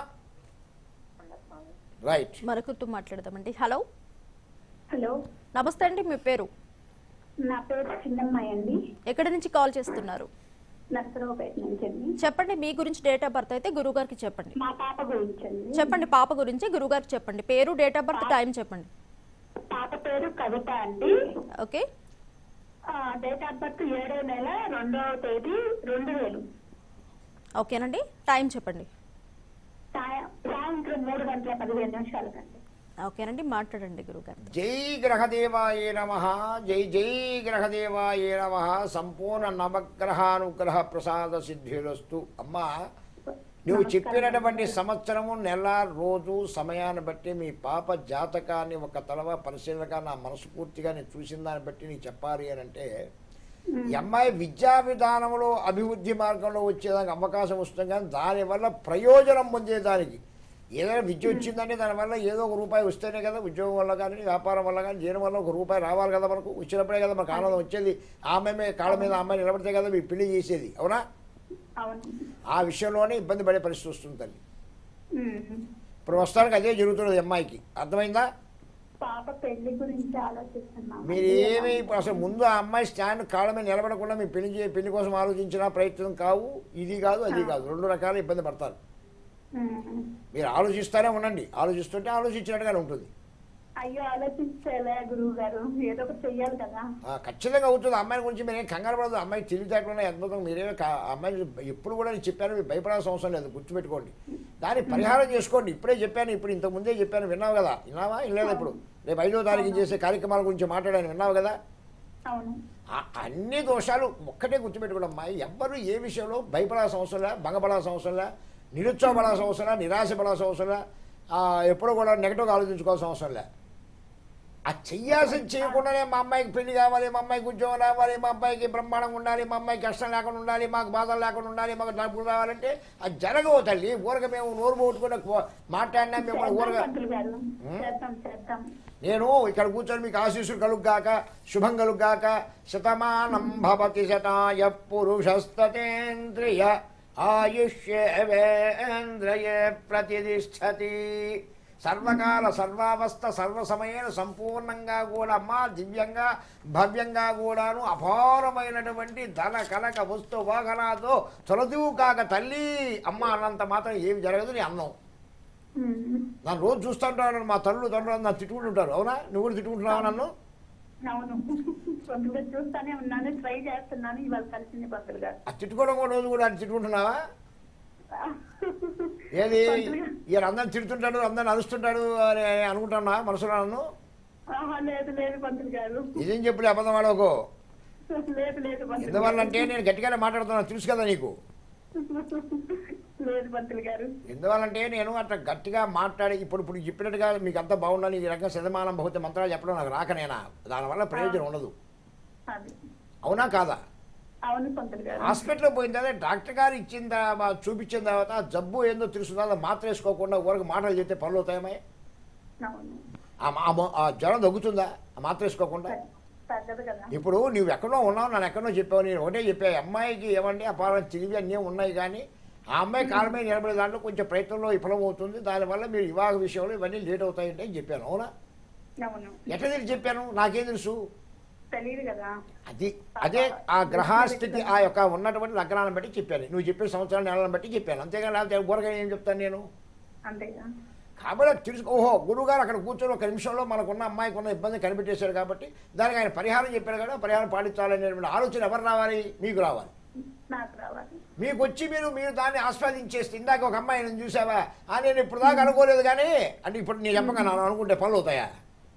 స్వామి రైట్ మరొకరితో మాట్లాడదామండి హలో హలో నమస్తే అండి మీ పేరు నా పేరు చిన్నమ్మాయి అండి ఎక్కడి నుంచి కాల్ చేస్తున్నారు నర్సరావుపేట నుంచి అండి చెప్పండి మీ గురించి డేట్ ఆఫ్ బర్త్ అయితే గురుగారికి చెప్పండి మా పాప గురించి అండి చెప్పండి పాప గురించి గురుగారికి చెప్పండి పేరు డేట్ ఆఫ్ బర్త్ టైం చెప్పండి పాప పేరు కవిత అండి ఓకే డేట్ ఆఫ్ బర్త్ ఏడో నెల రెండవ తేదీ రెండు వేలు ఓకేనండి టైం చెప్పండి సాయం- సాయంత్రం మూడు గంటల పదిహేను నిమిషాలకండి ఓకేనండి మాట్లాడండి గురుగారు జై గ్రహదేవాయ నమ జై జై గ్రహదేవాయ నమ సంపూర్ణ నవగ్రహానుగ్రహ ప్రసాద సిద్ధిరస్తు అమ్మా నువ్వు చెప్పినటువంటి సంవత్సరము నెల రోజు సమయాన్ని బట్టి మీ పాప జాతకాన్ని ఒక తలవ పరిశీలనగా నా మనస్ఫూర్తిగా నేను చూసిన దాన్ని బట్టి నీకు చెప్పాలి అని అంటే ఈ అమ్మాయి విద్యా విధానంలో అభివృద్ధి మార్గంలో వచ్చేదానికి అవకాశం వస్తుంది కానీ దానివల్ల ప్రయోజనం పొందేదానికి ఏదైనా విద్య వచ్చిందంటే దానివల్ల ఏదో ఒక రూపాయి వస్తేనే కదా ఉద్యోగం వల్ల కానీ వ్యాపారం వల్ల కానీ దేని వల్ల ఒక రూపాయి రావాలి కదా మనకు వచ్చినప్పుడే కదా మనకు ఆనందం వచ్చేది ఆమె మీద కాళ్ళ మీద అమ్మాయి నిలబడితే కదా మీ పెళ్లి చేసేది అవునా అవును ఆ విషయంలోనే ఇబ్బంది పడే పరిస్థితి వస్తుంది తల్లి ఉమ్. ఇప్పుడు వస్తానికి అదే జరుగుతున్నది అమ్మాయికి అర్థమైందా పాప పెళ్లి గురించి ఆలోచిస్తున్నాం మీరు ఏమి ఇప్పుడు అసలు ముందు ఆ అమ్మాయి స్టాండ్ కాళ్ళ మీద నిలబడకుండా మీ పెళ్లి చే- పెళ్లి కోసం ఆలోచించిన ప్రయత్నం కావు ఇది కాదు అది కాదు రెండు రకాల ఇబ్బంది పడతారు ఉమ్. మీరు ఆలోచిస్తానే ఉండండి ఆలోచిస్తుంటే ఆలోచించినట్టుగానే ఉంటుంది అయ్యో ఆలోచించలే గురువు గారు ఏదో ఒకటి చెయ్యాలి కదా ఆ, ఖచ్చితంగా అవుతుంది అమ్మాయి గురించి మీరేం కంగారు పడదు అమ్మాయి తెలివితేటలు అద్భుతం మీరే అమ్మాయి ఎప్పుడు కూడా నేను చెప్పాను మీరు భయపడాల్సిన అవసరం లేదు గుర్తుపెట్టుకోండి దాన్ని పరిహారం చేసుకోండి ఇప్పుడే చెప్పాను ఇప్పుడు ఇంతకు ముందే చెప్పాను విన్నావు కదా విన్నావా వినలేదా ఇప్పుడు రేపు ఐదో తారీఖు చేసే కార్యక్రమాల గురించి మాట్లాడాను విన్నావు కదా అవును ఆ అన్ని దోషాలు ఒక్కటే గుర్తుపెట్టుకోండి అమ్మాయి ఎవ్వరు ఏ విషయంలో భయపడాల్సిన అవసరం లే భంగపడాల్సిన అవసరం లే నిరుత్సాహపడాల్సిన అవసరం లే నిరాశపడాల్సిన అవసరం లే ఆ, ఎప్పుడూ కూడా నెగటివ్గా ఆలోచించుకోవాల్సిన అవసరం లే ఆ చెయ్యాల్సింది చేయకుండానే మా అమ్మాయికి పెళ్లి కావాలి మా అమ్మాయికి ఉద్యోగం రావాలి మా అబ్బాయికి బ్రహ్మాండంగా ఉండాలి మా అమ్మాయికి కష్టం లేకుండా ఉండాలి మాకు బాధలు లేకుండా ఉండాలి మాకు డబ్బులు రావాలంటే అది జరగవు తల్లి ఊరక మేము నోరు పోగొట్టుకుని మాట్లాడినా మేము చేద్దాం ఊరక పంతులు గారు చేద్దాం చేద్దాం నేను ఇక్కడ కూర్చొని మీకు ఆశీస్సులు కలుగ్గాక శుభం కలుగ్గాక శతమానం భవతి శతాయ పురుషస్తతేంద్రియ ఆయుష్యేంద్రియే ప్రతిష్టతి సర్వకాల సర్వావస్థ సర్వసమయన సంపూర్ణంగా కూడా అమ్మా దివ్యంగా భవ్యంగా కూడాను అపారమైనటువంటి ధన కనక వస్తు వాహనాతో తొలదువు కాక తల్లి అమ్మ అన్నంత మాత్రం ఏమి జరగదు నీ అన్నం ఉమ్. నన్ను రోజు చూస్తుంటాను మా తల్లులు తండ్రులు నన్ను తిట్టుకుంటుంటారు అవునా నువ్వు కూడా తిట్టుకుంటున్నావా నన్ను అవును పంతులు గారు చూస్తానే ఉన్నాను ట్రై చేస్తున్నాను ఇవాళ కలిసింది పంతులు గారు ఆ తిట్టుకోవడం కూడా రోజు కూడా తిట్టుకుంటున్నావా ఏది పంతులు గారు. ఈయన అందరిని తిడుతుంటాడు అందరిని అరుస్తుంటాడు అని అనుకుంటున్నా మనసులో నన్ను ఆహా, లేదు లేదు పంతులు గారు ఇదేం చెప్పలే అబద్ధం ఆడకు లేదు లేదు పంతులు ఎందువల్ల గారు. అంటే నేను గట్టిగానే మాట్లాడుతున్నాను తెలుసు కదా నీకు లేదు పంతులు గారు ఎందువల్లంటే నేను అట్లా గట్టిగా మాట్లాడి ఇప్పుడు ఇప్పుడు చెప్పినట్టుగా మీకు అంతా బాగుండాలి ఈ రకంగా శతమానం బహుత మంత్రాలు చెప్పడం నాకు రాకనేనా దానివల్ల ప్రయోజనం ఉండదు అది అవునా కాదా అవును పంతులు గారు హాస్పిటల్లో పోయిన తర్వాత డాక్టర్ గారు ఇచ్చిన తర్వాత చూపించిన తర్వాత ఆ జబ్బు ఏందో తెలుస్తుందా అది మాత్ర వేసుకోకుండా ఊరకు మాటలు చెప్తే పనులు అవుతాయమే అవును ఆ మా- ఆ మొ- ఆ జ్వరం తగ్గుతుందా ఆ మాత్ర వేసుకోకుండా తగ్గ- తగ్గదు కదా ఇప్పుడు నువ్వు ఎక్కడో ఉన్నావు నన్ను ఎక్కడో చెప్పావు నేను ఒకటే చెప్పా అమ్మాయికి ఏమంటే అపారం తెలివి అన్నీ ఉన్నాయి కానీ ఆ అమ్మాయి కాళ్ళ మీద నిలబడే దాంట్లో కొంచెం ప్రయత్నంలో విఫలం అవుతుంది దానివల్ల మీరు వివాహ విషయంలో ఇవన్నీ లేట్ అవుతాయంటే అని చెప్పాను అవునా అవును ఎట్లా తెలిసి చెప్పాను నాకేం తెలుసు తెలియదు కదా అది అదే ఆ గ్రహస్థితి ఆ యొక్క ఉన్నటువంటి లగ్నాలను బట్టి చెప్పాను నువ్వు చెప్పిన సంవత్సరాల నెలలను బట్టి చెప్పాను అంతేగాని లేకపోతే ఊరగా ఏం చెప్తాను నేను అంతేగా కాబట్టి అది తెలుసు ఓహో గురువుగారు అక్కడ కూర్చొని ఒక నిమిషంలో మనకున్న అమ్మాయికి ఉన్న ఇబ్బంది కనిపెట్టేశారు కాబట్టి దానికి ఆయన పరిహారం చెప్పారు కదా పరిహారం పాటించాలనేటువంటి ఆలోచన ఎవరు రావాలి మీకు రావాలి నాకు రావాలి మీకు వచ్చి మీరు మీరు దాన్ని ఆస్వాదించేస్తే ఇందాక ఒక అమ్మాయి నేను చూసావా ఆ నేను ఇప్పుడు దాకా అనుకోలేదు కానీ అంటే ఇప్పుడు నేను చెప్పగా నేను అనుకుంటే పనులు అవుతాయా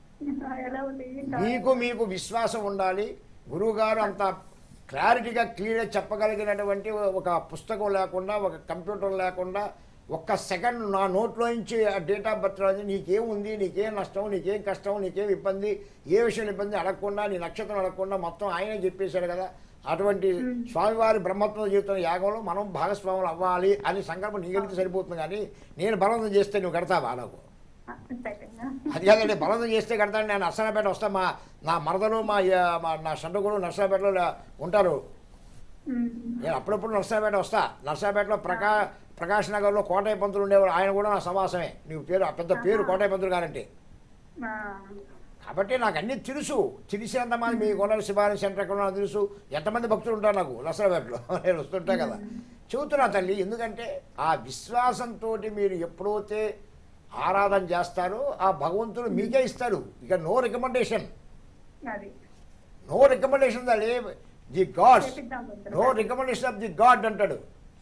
ఎలా ఉంది మీకు మీకు విశ్వాసం ఉండాలి గురువుగారు అంత క్లారిటీగా క్లియర్గా చెప్పగలిగినటువంటి ఒక పుస్తకం లేకుండా ఒక కంప్యూటర్ లేకుండా ఒక్క సెకండ్ నా నోట్లో నుంచి డేట్ ఆఫ్ బర్త్ రాదు నీకేముంది నీకేం నష్టం నీకేం కష్టం నీకేం ఇబ్బంది ఏ విషయం ఇబ్బంది అడగకుండా నీ నక్షత్రం అడగకుండా మొత్తం ఆయనే చెప్పేశాడు కదా అటువంటి స్వామివారి బ్రహ్మత్వ జీవితం యాగంలో మనం భాగస్వాములు అవ్వాలి అని సంకల్పం నీ కలిగితే సరిపోతుంది కానీ నేను బలవంతం చేస్తే నువ్వు కడతావా నాకు అంతేగా అది కాదండి బలవంతం చేస్తే కడతాను నేను నర్సరాపేట వస్తా మా నా మరదలు మా యా- మా నా సండగుడు నర్సరాపేటలో లే- ఉంటారు ఉమ్. నేను అప్పుడప్పుడు నర్సరాపేట వస్తా నర్సరాపేటలో ప్రకా ప్రకాష్ నగర్లో కోటయ్య పంతులు ఉండేవాడు ఆయన కూడా నా సమాసమే నీవు పేరు ఆ పెద్ద పేరు కోటయ్య పంతులు గారంటే ఆ. కాబట్టి నాకు అన్నీ తెలుసు తెలిసినంత మంది మీ కొండ శివాలయం సెంటర్ ఎక్కడ ఉన్నదో తెలుసు ఎంతమంది భక్తులు ఉంటారు నాకు నర్సరాపేటలో నేను వస్తుంటా కదా చెబుతున్నా తల్లి ఎందుకంటే ఆ విశ్వాసంతో మీరు ఎప్పుడైతే ఆరాధన చేస్తారో ఆ భగవంతుడు మీకే ఇస్తాడు ఇక నో రికమెండేషన్ అది నో రికమెండేషన్ ది గాడ్స్ చేపిద్దాం పంతులు నో గారు. రికమెండేషన్ ఆఫ్ ది గాడ్ అంటాడు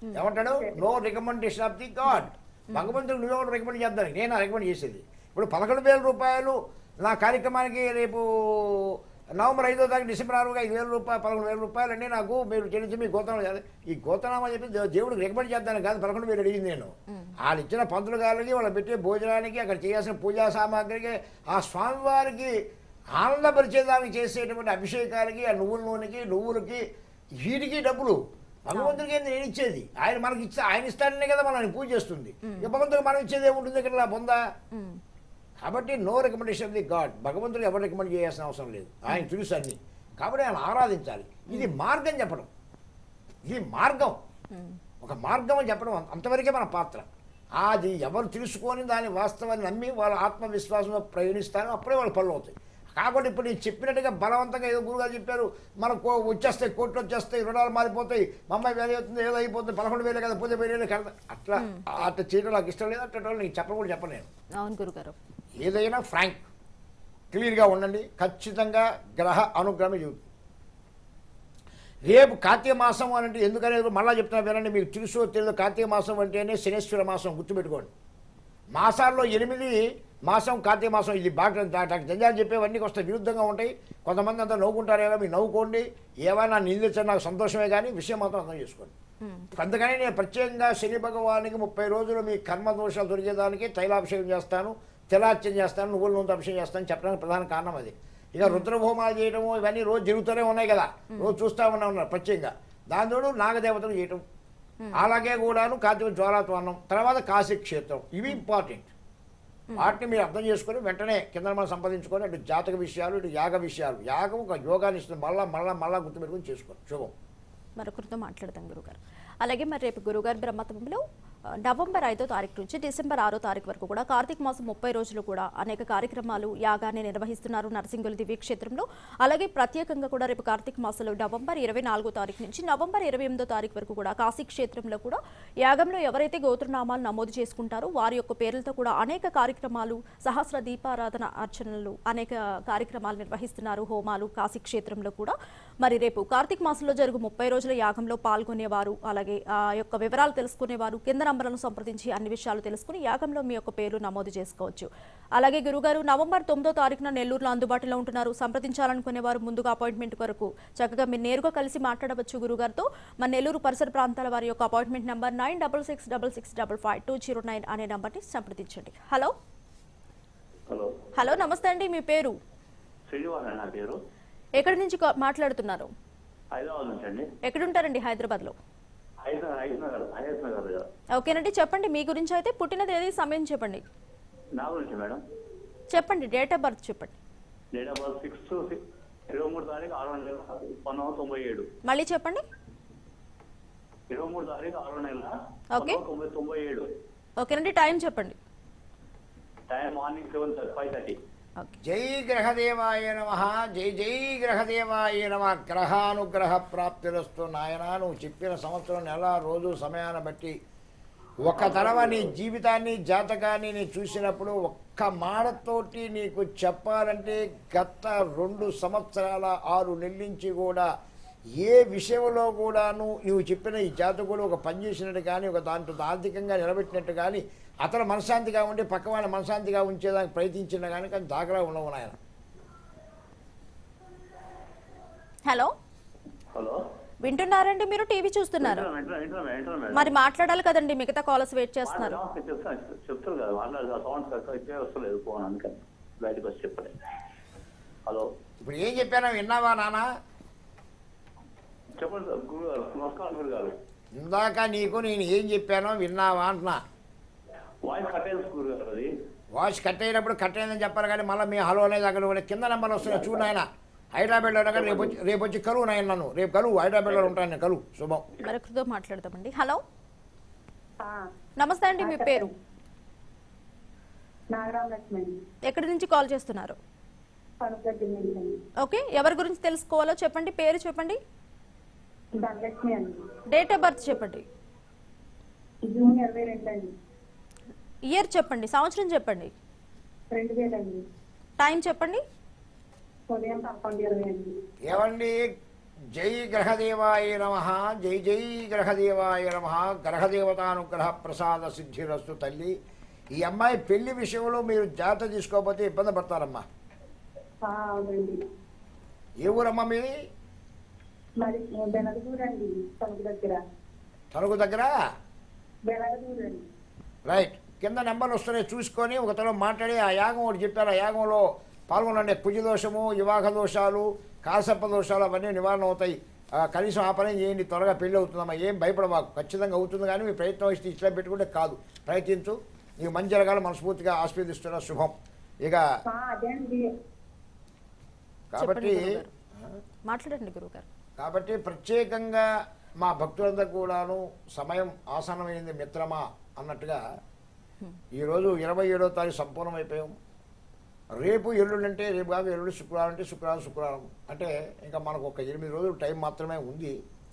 ఏమంటాడు no recommendation of the god భగవంతుడు నువ్వే కూడా రికమెండ్ చేద్దాను నేను రికమెండ్ చేసేది ఇప్పుడు పదకొండు వేల రూపాయలు నా కార్యక్రమానికి రేపు నవంబర్ ఐదో తారీఖు డిసెంబర్ ఆరుగా ఐదు వేల రూపాయలు పదకొండు వేల రూపాయలు అండి నాకు మీరు చెల్లించి మీ గోతనం చేయాలి ఈ గోతనామా చెప్పి దే- దేవుడికి రికమెండ్ చేద్దాను కాదు పదకొండు వేలు అడిగింది నేను వాళ్ళు ఇచ్చిన పంతులు గారికి వాళ్ళు పెట్టే భోజనానికి అక్కడ చేయాల్సిన పూజా సామాగ్రికి ఆ స్వామివారికి ఆనందపరిచేదానికి చేసేటువంటి అభిషేకాలకి ఆ నువ్వుల నూనెకి నువ్వులకి వీటికి డబ్బులు భగవంతుడికి ఏంది నేను ఇచ్చేది ఆయన మనకి ఇచ్చే ఆయన ఇస్తాడనే కదా మనం ఆయన పూజ చేస్తుంది ఇక భగవంతుడికి మనం ఇచ్చేది ఏముంటుంది ఇక్కడ నా పొందా ఉమ్. కాబట్టి నో రికమెండేషన్ ది గాడ్ భగవంతుడికి ఎవరు రికమెండ్ చేయాల్సిన అవసరం లేదు ఆయన తెలుసు అన్ని కాబట్టి ఆయన ఆరాధించాలి ఇది మార్గం చెప్పడం ఇది మార్గం ఒక మార్గం అని చెప్పడం అంత- అంతవరకే మన పాత్ర అది ఎవరు తెలుసుకొని దాని వాస్తవాన్ని నమ్మి వాళ్ళ ఆత్మవిశ్వాసంలో ప్రయాణిస్తారో అప్పుడే వాళ్ళ పనులు అవుతాయి కాబట్టి ఇప్పుడు నేను చెప్పినట్టుగా బలవంతంగా ఏదో గురుగారు చెప్పారు మనకు కో- వచ్చేస్తాయి కోట్లు వచ్చేస్తాయి రుణాలు మారిపోతాయి మా అమ్మాయి వేలు అవుతుంది ఏదో అయిపోతుంది పదకొండు వేలు కదా పోతే వేలు కదా అట్లా అట్లా చేయడం నాకు ఇష్టం లేదు అట్లా నీకు చెప్పడం కూడా చెప్పలేను అవును గురుగారు ఏదైనా ఫ్రాంక్ క్లియర్గా ఉండండి ఖచ్చితంగా గ్రహ అనుగ్రహమే చెబుతుంది రేపు కార్తీక మాసం అని అంటే ఎందుకనేది మళ్ళీ చెప్తున్నా వినండి మీకు తెలుసు తెలియదు కార్తీక మాసం అంటేనే శనేశ్వర మాసం గుర్తుపెట్టుకోండి మాసాల్లో ఎనిమిది మాసం కార్తీక మాసం ఇది బాగా డాక్టర్ జంజాలు చెప్పేవన్నీ కొంత విరుద్ధంగా ఉంటాయి కొంతమంది అంతా నవ్వుకుంటారేమో మీరు నవ్వుకోండి ఏమైనా నిందించడం నాకు సంతోషమే కానీ విషయం మాత్రం అర్థం చేసుకోండి అందుకని నేను ప్రత్యేకంగా శని భగవానికి ముప్పై రోజులు మీ కర్మ దోషాలు దొరికేదానికి తైలాభిషేకం చేస్తాను తెలార్చన చేస్తాను నువ్వుల నూనె అభిషేకం చేస్తాను చెప్పడానికి ప్రధాన కారణం అది ఇక రుద్రహోమాలు చేయడము ఇవన్నీ రోజు జరుగుతూనే ఉన్నాయి కదా రోజు చూస్తూ ఉన్నా ఉన్నారు ప్రత్యేకంగా దాని తోడు నాగదేవతలు చేయటం అలాగే కూడాను కార్తీక జ్వాలాత్వన్నం తర్వాత కాశీ క్షేత్రం ఇవి ఇంపార్టెంట్ వాటిని మీరు అర్థం చేసుకొని వెంటనే కింద మనం సంపాదించుకొని అటు జాతక విషయాలు ఇటు యాగ విషయాలు యాగం ఒక యోగాన్ని ఇస్తుంది మళ్ళా మళ్ళా మళ్ళా గుర్తుపెట్టుకుని చేసుకోండి శుభం మరొకరితో మాట్లాడదాం గురుగారు అలాగే మరి రేపు గురుగారి బ్రహ్మత్వంలో ఆ, నవంబర్ ఐదో తారీఖు నుంచి డిసెంబర్ ఆరో తారీఖు వరకు కూడా కార్తీక మాసం ముప్పై రోజులు కూడా అనేక కార్యక్రమాలు యాగాన్ని నిర్వహిస్తున్నారు నరసింగుల దివ్యక్షేత్రంలో అలాగే ప్రత్యేకంగా కూడా రేపు కార్తీక మాసంలో నవంబర్ ఇరవై నాలుగో తారీఖు నుంచి నవంబర్ ఇరవై ఎనిమిదో తారీఖు వరకు కూడా కాశీ క్షేత్రంలో కూడా యాగంలో ఎవరైతే గోత్రనామాలు నమోదు చేసుకుంటారో వారి యొక్క పేర్లతో కూడా అనేక కార్యక్రమాలు సహస్ర దీపారాధన అర్చనలు అనేక కార్యక్రమాలు నిర్వహిస్తున్నారు హోమాలు కాశీ క్షేత్రంలో కూడా మరి రేపు కార్తీక మాసంలో జరుగు ముప్పై రోజుల యాగంలో పాల్గొనేవారు అలాగే ఆ యొక్క వివరాలు తెలుసుకునేవారు కింద నంబర్లను సంప్రదించి అన్ని విషయాలు తెలుసుకుని యాగంలో మీ యొక్క పేరు నమోదు చేసుకోవచ్చు అలాగే గురుగారు నవంబర్ తొమ్మిదో తారీఖున నెల్లూరులో అందుబాటులో ఉంటున్నారు సంప్రదించాలనుకునేవారు ముందుగా అపాయింట్మెంట్ కొరకు చక్కగా మీరు నేరుగా కలిసి మాట్లాడవచ్చు గురుగారితో మన నెల్లూరు పరిసర ప్రాంతాల వారి యొక్క appointment number nine double six double six double five two zero nine అనే నంబర్ని సంప్రదించండి హలో హలో హలో నమస్తే అండి మీ పేరు శ్రీనివాస్ నా పేరు ఎక్కడి నుంచి కా- మాట్లాడుతున్నారు హైదరాబాద్ నుంచి అండి ఎక్కడుంటారండి హైదరాబాద్లో హైదరాబాద్ హైదరాబాద్ హైదరాబాద్ నగర్ కదా ఓకేనండి చెప్పండి మీ గురించి అయితే పుట్టిన తేదీ సమయం చెప్పండి నా గురించి మేడం చెప్పండి డేట్ ఆఫ్ బర్త్ చెప్పండి డేట్ ఆఫ్ బర్త్ సిక్స్ ఇరవై మూడు తారీఖు ఆరో నెల పంతొమ్మిది వందల తొంభై ఏడు మళ్ళీ చెప్పండి ఇరవై మూడు తారీఖు ఆరో నెల ఓకే. పంతొమ్మిది వందల తొంభై తొంభై ఏడు ఓకేనండి టైం చెప్పండి time morning seven five thirty okay జై గ్రహదేవాయ నమ జై జై గ్రహదేవాయ నమ గ్రహానుగ్రహ ప్రాప్తిరస్తు నాయన నువ్వు చెప్పిన సంవత్సరం నెల రోజు సమయాన్ని బట్టి ఒక తరవ నీ జీవితాన్ని జాతకాన్ని నీ చూసినప్పుడు ఒక్క మాటతోటి నీకు చెప్పాలంటే గత రెండు సంవత్సరాల ఆరు నెలల నుంచి కూడా ఏ విషయంలో కూడాను నువ్వు చెప్పిన ఈ జాతకుడు ఒక పని చేసినట్టు కానీ ఒక దాంట్లో ఆర్థికంగా నిలబెట్టినట్టు కానీ అతను మనశాంతిగా ఉండి పక్క వాళ్ళ మనశాంతిగా ఉంచేదానికి ప్రయత్నించిన కానీ కానీ దాఖలా ఉండవు నాయన హలో హలో వింటున్నారండి మీరు టీవీ చూస్తున్నారు వింటున్నా వింటున్నా వింటున్నా మేడం మరి మాట్లాడాలి కదండి మిగతా కాల్స్ వెయిట్ చేస్తున్నారు చెప్తాను చెప్తారు కదా మాట్లాడు సౌండ్ ఇచ్చే వస్తలేదు ఫోన్ అందుకని బయటకు వచ్చి చెప్పలే హలో ఇప్పుడు ఏం చెప్పానో విన్నావా నాన్న చెప్పండి సార్ గురువు గారు నమస్కారం గురువు గారు ఇందాక నీకు నేను ఏం చెప్పానో విన్నావా అంటున్నా వాయిస్ కట్టేది గురువు గారు అది వాచ్ కట్ అయినప్పుడు కట్ అయిందని చెప్పాలి కానీ మళ్ళీ మీ హలో అనేది అక్కడ కూడా కింద నెంబర్ వస్తున్నాయి చూడు నాయన హైదరాబాద్లో ఉండగా రేపు వచ్చి రేపు వచ్చి కలువు నాయన నన్ను రేపు కలువు హైదరాబాద్లో ఉంటాను నేను కలువు శుభం మరొకరితో మాట్లాడదామండి హలో ఆ, నమస్తే అండి మీ పేరు నాగరామ లక్ష్మి అండి ఎక్కడి నుంచి కాల్ చేస్తున్నారు పనుగడ్డి నుంచి అండి ఓకే ఎవరి గురించి తెలుసుకోవాలో చెప్పండి పేరు చెప్పండి ధనలక్ష్మి అండి డేట్ ఆఫ్ బర్త్ చెప్పండి జూన్ ఇరవై రెండు అండి ఇయర్ చెప్పండి సంవత్సరం చెప్పండి రెండు వేలు అండి టైం చెప్పండి ఉదయం పదకొండు ఇరవై అండి ఏమండి జై గ్రహదేవాయ నమ జై జై గ్రహదేవాయ నమ గ్రహదేవతానుగ్రహ ప్రసాద సిద్ధిరస్తు తల్లి ఈ అమ్మాయి పెళ్లి విషయంలో మీరు జాగ్రత్త తీసుకోకపోతే ఇబ్బంది పడతారమ్మా ఆ, అవునండి ఏ ఊరమ్మా మీది మరి బెనగదూరండి తణుకు దగ్గర తణుకు దగ్గర బెనగదూరండి రైట్ కింద నెంబర్లు వస్తున్నాయి చూసుకొని ఒకతను మాట్లాడి ఆ యాగం ఒకటి చెప్పారు ఆ యాగంలో పాల్గొనండి కుజ దోషము యువాహ దోషాలు కాసప్ప దోషాలు అవన్నీ నివారణ అవుతాయి ఆ, కనీసం ఆ పని చేయండి త్వరగా పెళ్ళి అవుతుందమ్మా ఏం భయపడమాకు ఖచ్చితంగా అవుతుంది కానీ మీ ప్రయత్నం ఇస్తే ఇట్లా పెట్టుకుంటే కాదు ప్రయత్నించు నీకు మంచి జరగాలి మనస్ఫూర్తిగా ఆస్వాదిస్తున్న శుభం ఇక ఆ, అదే అండి కాబట్టి చెప్పండి గురుగారు. మాట్లాడండి గురుగారు కాబట్టి ప్రత్యేకంగా మా భక్తులందరూ కూడాను సమయం ఆసన్నమైంది మిత్రమా అన్నట్టుగా ఈరోజు ఇరవై ఏడో తారీఖు సంపూర్ణమైపోయాం రేపు ఎల్లుండి అంటే రేపు కాదు ఎల్లుండి శుక్రవారం అంటే శుక్రవారం శుక్రవారం అంటే ఇంకా మనకు ఒక ఎనిమిది రోజులు టైం మాత్రమే ఉంది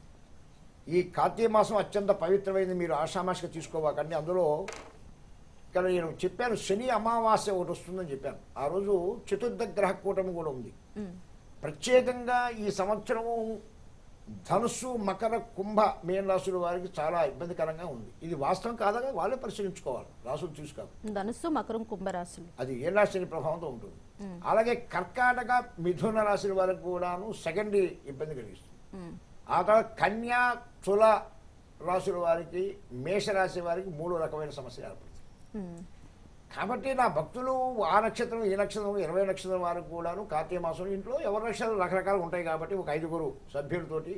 ఈ కార్తీక మాసం అత్యంత పవిత్రమైంది మీరు ఆషామాషిగా తీసుకోవాకండి అందులో ఇక్కడ నేను చెప్పాను శని అమావాస్య ఒకటి వస్తుందని చెప్పాను ఆ రోజు చతుర్థ గ్రహ కూటమి కూడా ఉంది ఉమ్, ప్రత్యేకంగా ఈ సంవత్సరము ధనుస్సు మకర కుంభ మీన రాశుల వారికి చాలా ఇబ్బందికరంగా ఉంది ఇది వాస్తవం కాదా వాళ్ళే పరిశీలించుకోవాలి రాసులు చూసుకోవాలి ధనుస్సు మకరం కుంభరాశులు అది ఏ రాశి ప్రభావంతో ఉంటుంది అలాగే కర్కాటక మిథున రాశుల వారికి కూడాను సెకండరీ ఇబ్బంది కలిగిస్తుంది ఉమ్, ఆ తర్వాత కన్యా తుల రాశుల వారికి మేషరాశి వారికి మూడు రకమైన సమస్యలు ఏర్పడుతుంది ఉమ్, కాబట్టి నా భక్తులు ఆ నక్షత్రం ఈ నక్షత్రం ఇరవై నక్షత్రం వారికి కూడాను కార్తీక మాసం ఇంట్లో ఎవరి నక్షత్రాలు రకరకాలు ఉంటాయి కాబట్టి ఒక ఐదుగురు సభ్యులతోటి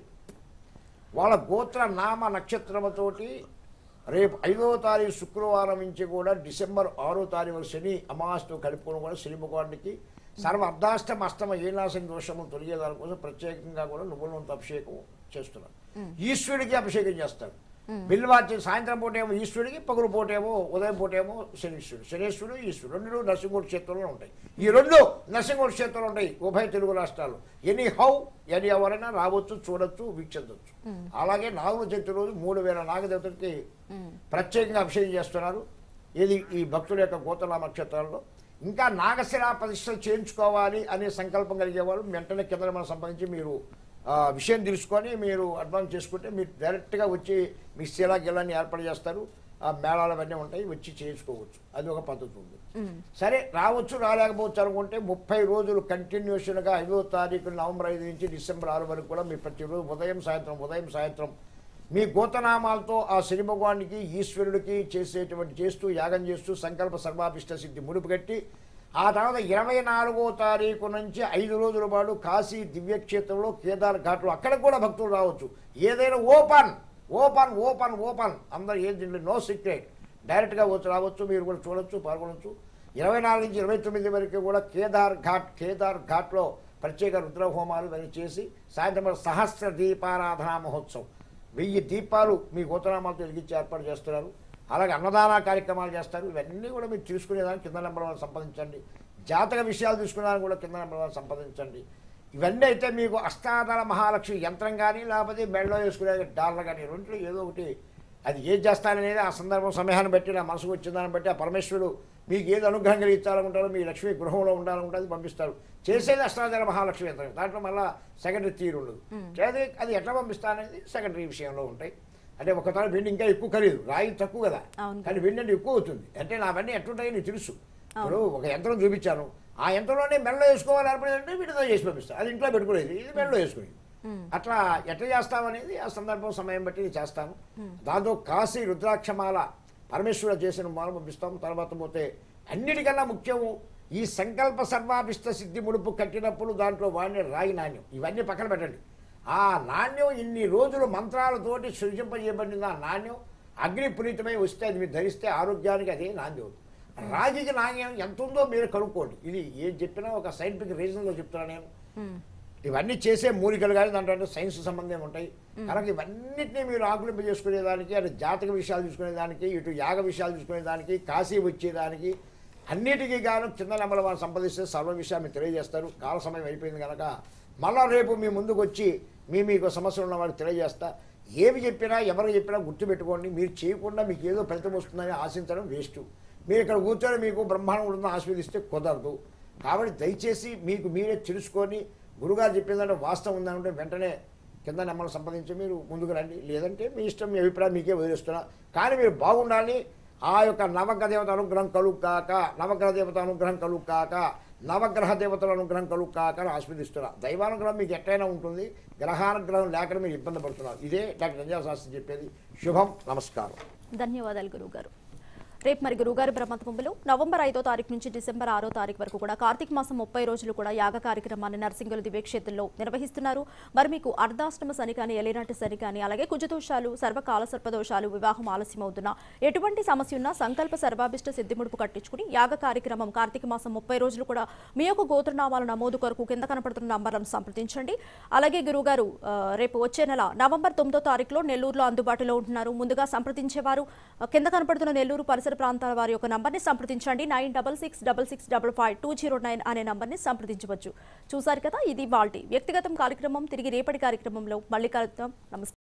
వాళ్ళ గోత్ర నామ నక్షత్రముతోటి రేపు ఐదవ తారీఖు శుక్రవారం నుంచి కూడా డిసెంబర్ ఆరో తారీఖు శని అమావాస్యతో కలుపుకోవడం కూడా శని భగవానికి సర్వ అర్ధాష్టమ అష్టమ ఏనాశని దోషము తొలగేదాని కోసం ప్రత్యేకంగా కూడా నువ్వులంత అభిషేకం చేస్తున్నారు ఈశ్వరుడికి అభిషేకం చేస్తారు బిల్వాచి సాయంత్రం పూటేమో ఈశ్వరుడికి పగులు పూటేమో ఉదయం పూటేమో శనీశ్వరుడు శనీశ్వరుడు ఈశ్వరుడు రెండు నరసింహుడి క్షేత్రంలో ఉంటాయి ఈ రెండు నరసింహుడి క్షేత్రంలో ఉంటాయి ఉభయ తెలుగు రాష్ట్రాలు ఎనీ హౌ ఎనీ ఎవరైనా రావచ్చు చూడొచ్చు వీక్షించవచ్చు అలాగే నాగుల చతుర్థి రోజు మూడు వేల నాగదేవతలకి ప్రత్యేకంగా అభిషేకం చేస్తున్నారు ఇది ఈ భక్తుల యొక్క గోతనామ నక్షత్రాల్లో ఇంకా నాగశిలా ప్రతిష్టలు చేయించుకోవాలి అనే సంకల్పం కలిగే వాళ్ళు వెంటనే కింద మనం సంబంధించి మీరు ఆ, విషయం తెలుసుకొని మీరు అడ్వాన్స్ చేసుకుంటే మీరు డైరెక్ట్గా వచ్చి మీ శిలా గిలాన్ని ఏర్పాటు చేస్తారు ఆ మేళాలు అవన్నీ ఉంటాయి వచ్చి చేయించుకోవచ్చు అది ఒక పద్ధతి ఉంది సరే రావచ్చు రాలేకపోవచ్చు అనుకుంటే ముప్పై రోజులు కంటిన్యూషన్గా ఐదో తారీఖు నవంబర్ ఐదు నుంచి డిసెంబర్ ఆరు వరకు కూడా మీ ప్రతిరోజు ఉదయం సాయంత్రం ఉదయం సాయంత్రం మీ గోతనామాలతో ఆ శని భగవానికి ఈశ్వరుడికి చేసేటువంటి చేస్తూ యాగం చేస్తూ సంకల్ప సర్వాభిష్ట సిద్ధి ముడుపు కట్టి ఆ తర్వాత ఇరవై నాలుగో తారీఖు నుంచి ఐదు రోజుల పాటు కాశీ దివ్యక్షేత్రంలో కేదార్ ఘాట్లో అక్కడ కూడా భక్తులు రావచ్చు ఏదైనా ఓపెన్ ఓపెన్ ఓపెన్ ఓపెన్ అందరు ఏం తిండి నో సీక్రెట్ డైరెక్ట్గా వచ్చి రావచ్చు మీరు కూడా చూడొచ్చు పాల్గొనవచ్చు ఇరవై నాలుగు నుంచి ఇరవై తొమ్మిది వరకు కూడా కేదార్ ఘాట్ కేదార్ ఘాట్లో ప్రత్యేక రుద్ర హోమాలు ఇవన్నీ చేసి సాయంత్రం పూట సహస్ర దీపారాధనా మహోత్సవం వెయ్యి దీపాలు మీ గోతనామాలతో వెలిగించి ఏర్పాటు చేస్తున్నారు అలాగే అన్నదాన కార్యక్రమాలు చేస్తారు ఇవన్నీ కూడా మీరు తీసుకునేదానికి కింద నెంబర్ వన్ సంపాదించండి జాతక విషయాలు తీసుకునేదానికి కూడా కింద నెంబర్ వన్ సంపాదించండి ఇవన్నీ అయితే మీకు అష్టాదళ మహాలక్ష్మి యంత్రం కానీ లేకపోతే మెడలో వేసుకునే డాలర్ కానీ రెంట్లో ఏదో ఒకటి అది ఏం చేస్తాననేది ఆ సందర్భం సమయాన్ని బట్టి నా మనసుకు వచ్చిన దాన్ని బట్టి ఆ పరమేశ్వరుడు మీకు ఏది అనుగ్రహం కలిగించాలనుకుంటారో మీ లక్ష్మి గృహంలో ఉండాలనుకుంటే అది పంపిస్తారు చేసేది అష్టాదళ మహాలక్ష్మి యంత్రం దాంట్లో మళ్ళీ సెకండరీ తీరు ఉండదు చేది అది ఎట్లా పంపిస్తాననేది సెకండరీ విషయంలో ఉంటాయి అంటే ఒకసారి వెండి ఇంకా ఎక్కువ ఖరీదు రాయి తక్కువ కదా అవును. కానీ వెండి అంటే ఎక్కువ అవుతుంది అంటే నావన్నీ ఎట్లుంటాయో నీకు తెలుసు ఇప్పుడు ఒక యంత్రం చూపించాను ఆ యంత్రంలోనే మెడలో వేసుకోవాలి ఏర్పడేదంటే వీటితో చేసి పంపిస్తాను అది ఇంట్లో పెట్టుకునేది ఇది మెడలో వేసుకునేది అట్లా ఎట్లా చేస్తామనేది ఆ సందర్భం సమయం బట్టి నేను చేస్తాను దాంతో కాశీ రుద్రాక్షమాల పరమేశ్వర చేసిన మాల పంపిస్తాం తర్వాత పోతే అన్నిటికన్నా ముఖ్యము ఈ సంకల్ప సర్వాభిష్ట సిద్ధి ముడుపు కట్టినప్పుడు దాంట్లో వాడిన రాగి నాణ్యం ఇవన్నీ పక్కన పెట్టండి ఆ నాణ్యం ఇన్ని రోజులు మంత్రాలతోటి సృజింపజేయబడిన ఆ నాణ్యం అగ్ని పునీతమై వస్తే అది మీరు ధరిస్తే ఆరోగ్యానికి అదే నాంది అవుతుంది రాగికి నాణ్యం ఎంత ఉందో మీరు కనుక్కోండి ఇది ఏం చెప్పినా ఒక సైంటిఫిక్ రీజన్లో చెప్తున్నా నేను ఇవన్నీ చేసే మూలికలు కానీ దాంట్లో అంటే సైన్స్ సంబంధం ఉంటాయి కనుక ఇవన్నిటినీ మీరు ఆకులింప చేసుకునేదానికి అటు జాతక విషయాలు చూసుకునేదానికి ఇటు యాగ విషయాలు చూసుకునేదానికి కాశీ వచ్చేదానికి అన్నిటికీ గాను కింద నెంబర్ వాళ్ళు సంపాదిస్తే సర్వ విషయాన్ని తెలియజేస్తారు కాల సమయం అయిపోయింది కనుక మళ్ళా రేపు మీ ముందుకు వచ్చి మీ మీకు సమస్యలు ఉన్న వారికి తెలియజేస్తా ఏమి చెప్పినా ఎవరు చెప్పినా గుర్తుపెట్టుకోండి మీరు చేయకుండా మీకు ఏదో ఫలితం వస్తుందని ఆశించడం వేస్ట్ మీరు ఇక్కడ కూర్చొని మీకు బ్రహ్మాండం ఉంటుందని ఆస్వాదిస్తే కుదరదు కాబట్టి దయచేసి మీకు మీరే తెలుసుకొని గురుగారు చెప్పిందంటే వాస్తవం ఉందంటే వెంటనే కింద నెంబర్ సంప్రదించి మీరు ముందుకు రండి లేదంటే మీ ఇష్టం మీ అభిప్రాయం మీకే వదిలేస్తున్నా కానీ మీరు బాగుండాలి ఆ యొక్క నవగ్రహ దేవత అనుగ్రహం కలుగు కాక నవగ్రహ దేవత అనుగ్రహం కలుగు కాక నవగ్రహ దేవతల అనుగ్రహం కలుగు కాక అని ఆస్వాదిస్తున్నా దైవానుగ్రహం మీకు ఎట్టయినా ఉంటుంది గ్రహానుగ్రహం లేకుండా మీరు ఇబ్బంది పడుతున్నారు ఇదే డాక్టర్ రంజా శాస్త్రి చెప్పేది శుభం నమస్కారం ధన్యవాదాలు గురువుగారు రేపు మరి గురుగారి బ్రహ్మత్వంలో నవంబర్ ఐదో తారీఖు నుంచి డిసెంబర్ ఆరో తారీఖు వరకు కూడా కార్తీక మాసం ముప్పై రోజులు కూడా యాగ కార్యక్రమాన్ని నర్సింగుల దివ్యక్షేత్రంలో నిర్వహిస్తున్నారు మరి మీకు అర్ధాష్టమ శని కానీ ఎలినాటి శని కానీ అలాగే కుజదోషాలు సర్వకాల సర్పదోషాలు వివాహం ఆలస్యం అవుతున్నా ఎటువంటి సమస్య ఉన్నా సంకల్ప సర్వాభిష్ట సిద్ధిముడుపు కట్టించుకుని యాగ కార్యక్రమం కార్తీక మాసం ముప్పై రోజులు కూడా మీ యొక్క గోత్రనామాల నమోదు కొరకు కింద కనపడుతున్న నంబర్లను సంప్రదించండి అలాగే గురుగారు ఆ, రేపు వచ్చే నెల నవంబర్ తొమ్మిదో తారీఖులో నెల్లూరులో అందుబాటులో ఉంటున్నారు ముందుగా సంప్రదించేవారు ఆ, కింద కనపడుతున్న నెల్లూరు పరిసర ప్రాంతాల వారి యొక్క నంబర్ని సంప్రదించండి nine double six double six double five two zero nine అనే నంబర్ని సంప్రదించవచ్చు చూసారు కదా ఇది వాల్టి వ్యక్తిగతం కార్యక్రమం తిరిగి రేపటి కార్యక్రమంలో మళ్ళీ కలుద్దాం నమస్కారం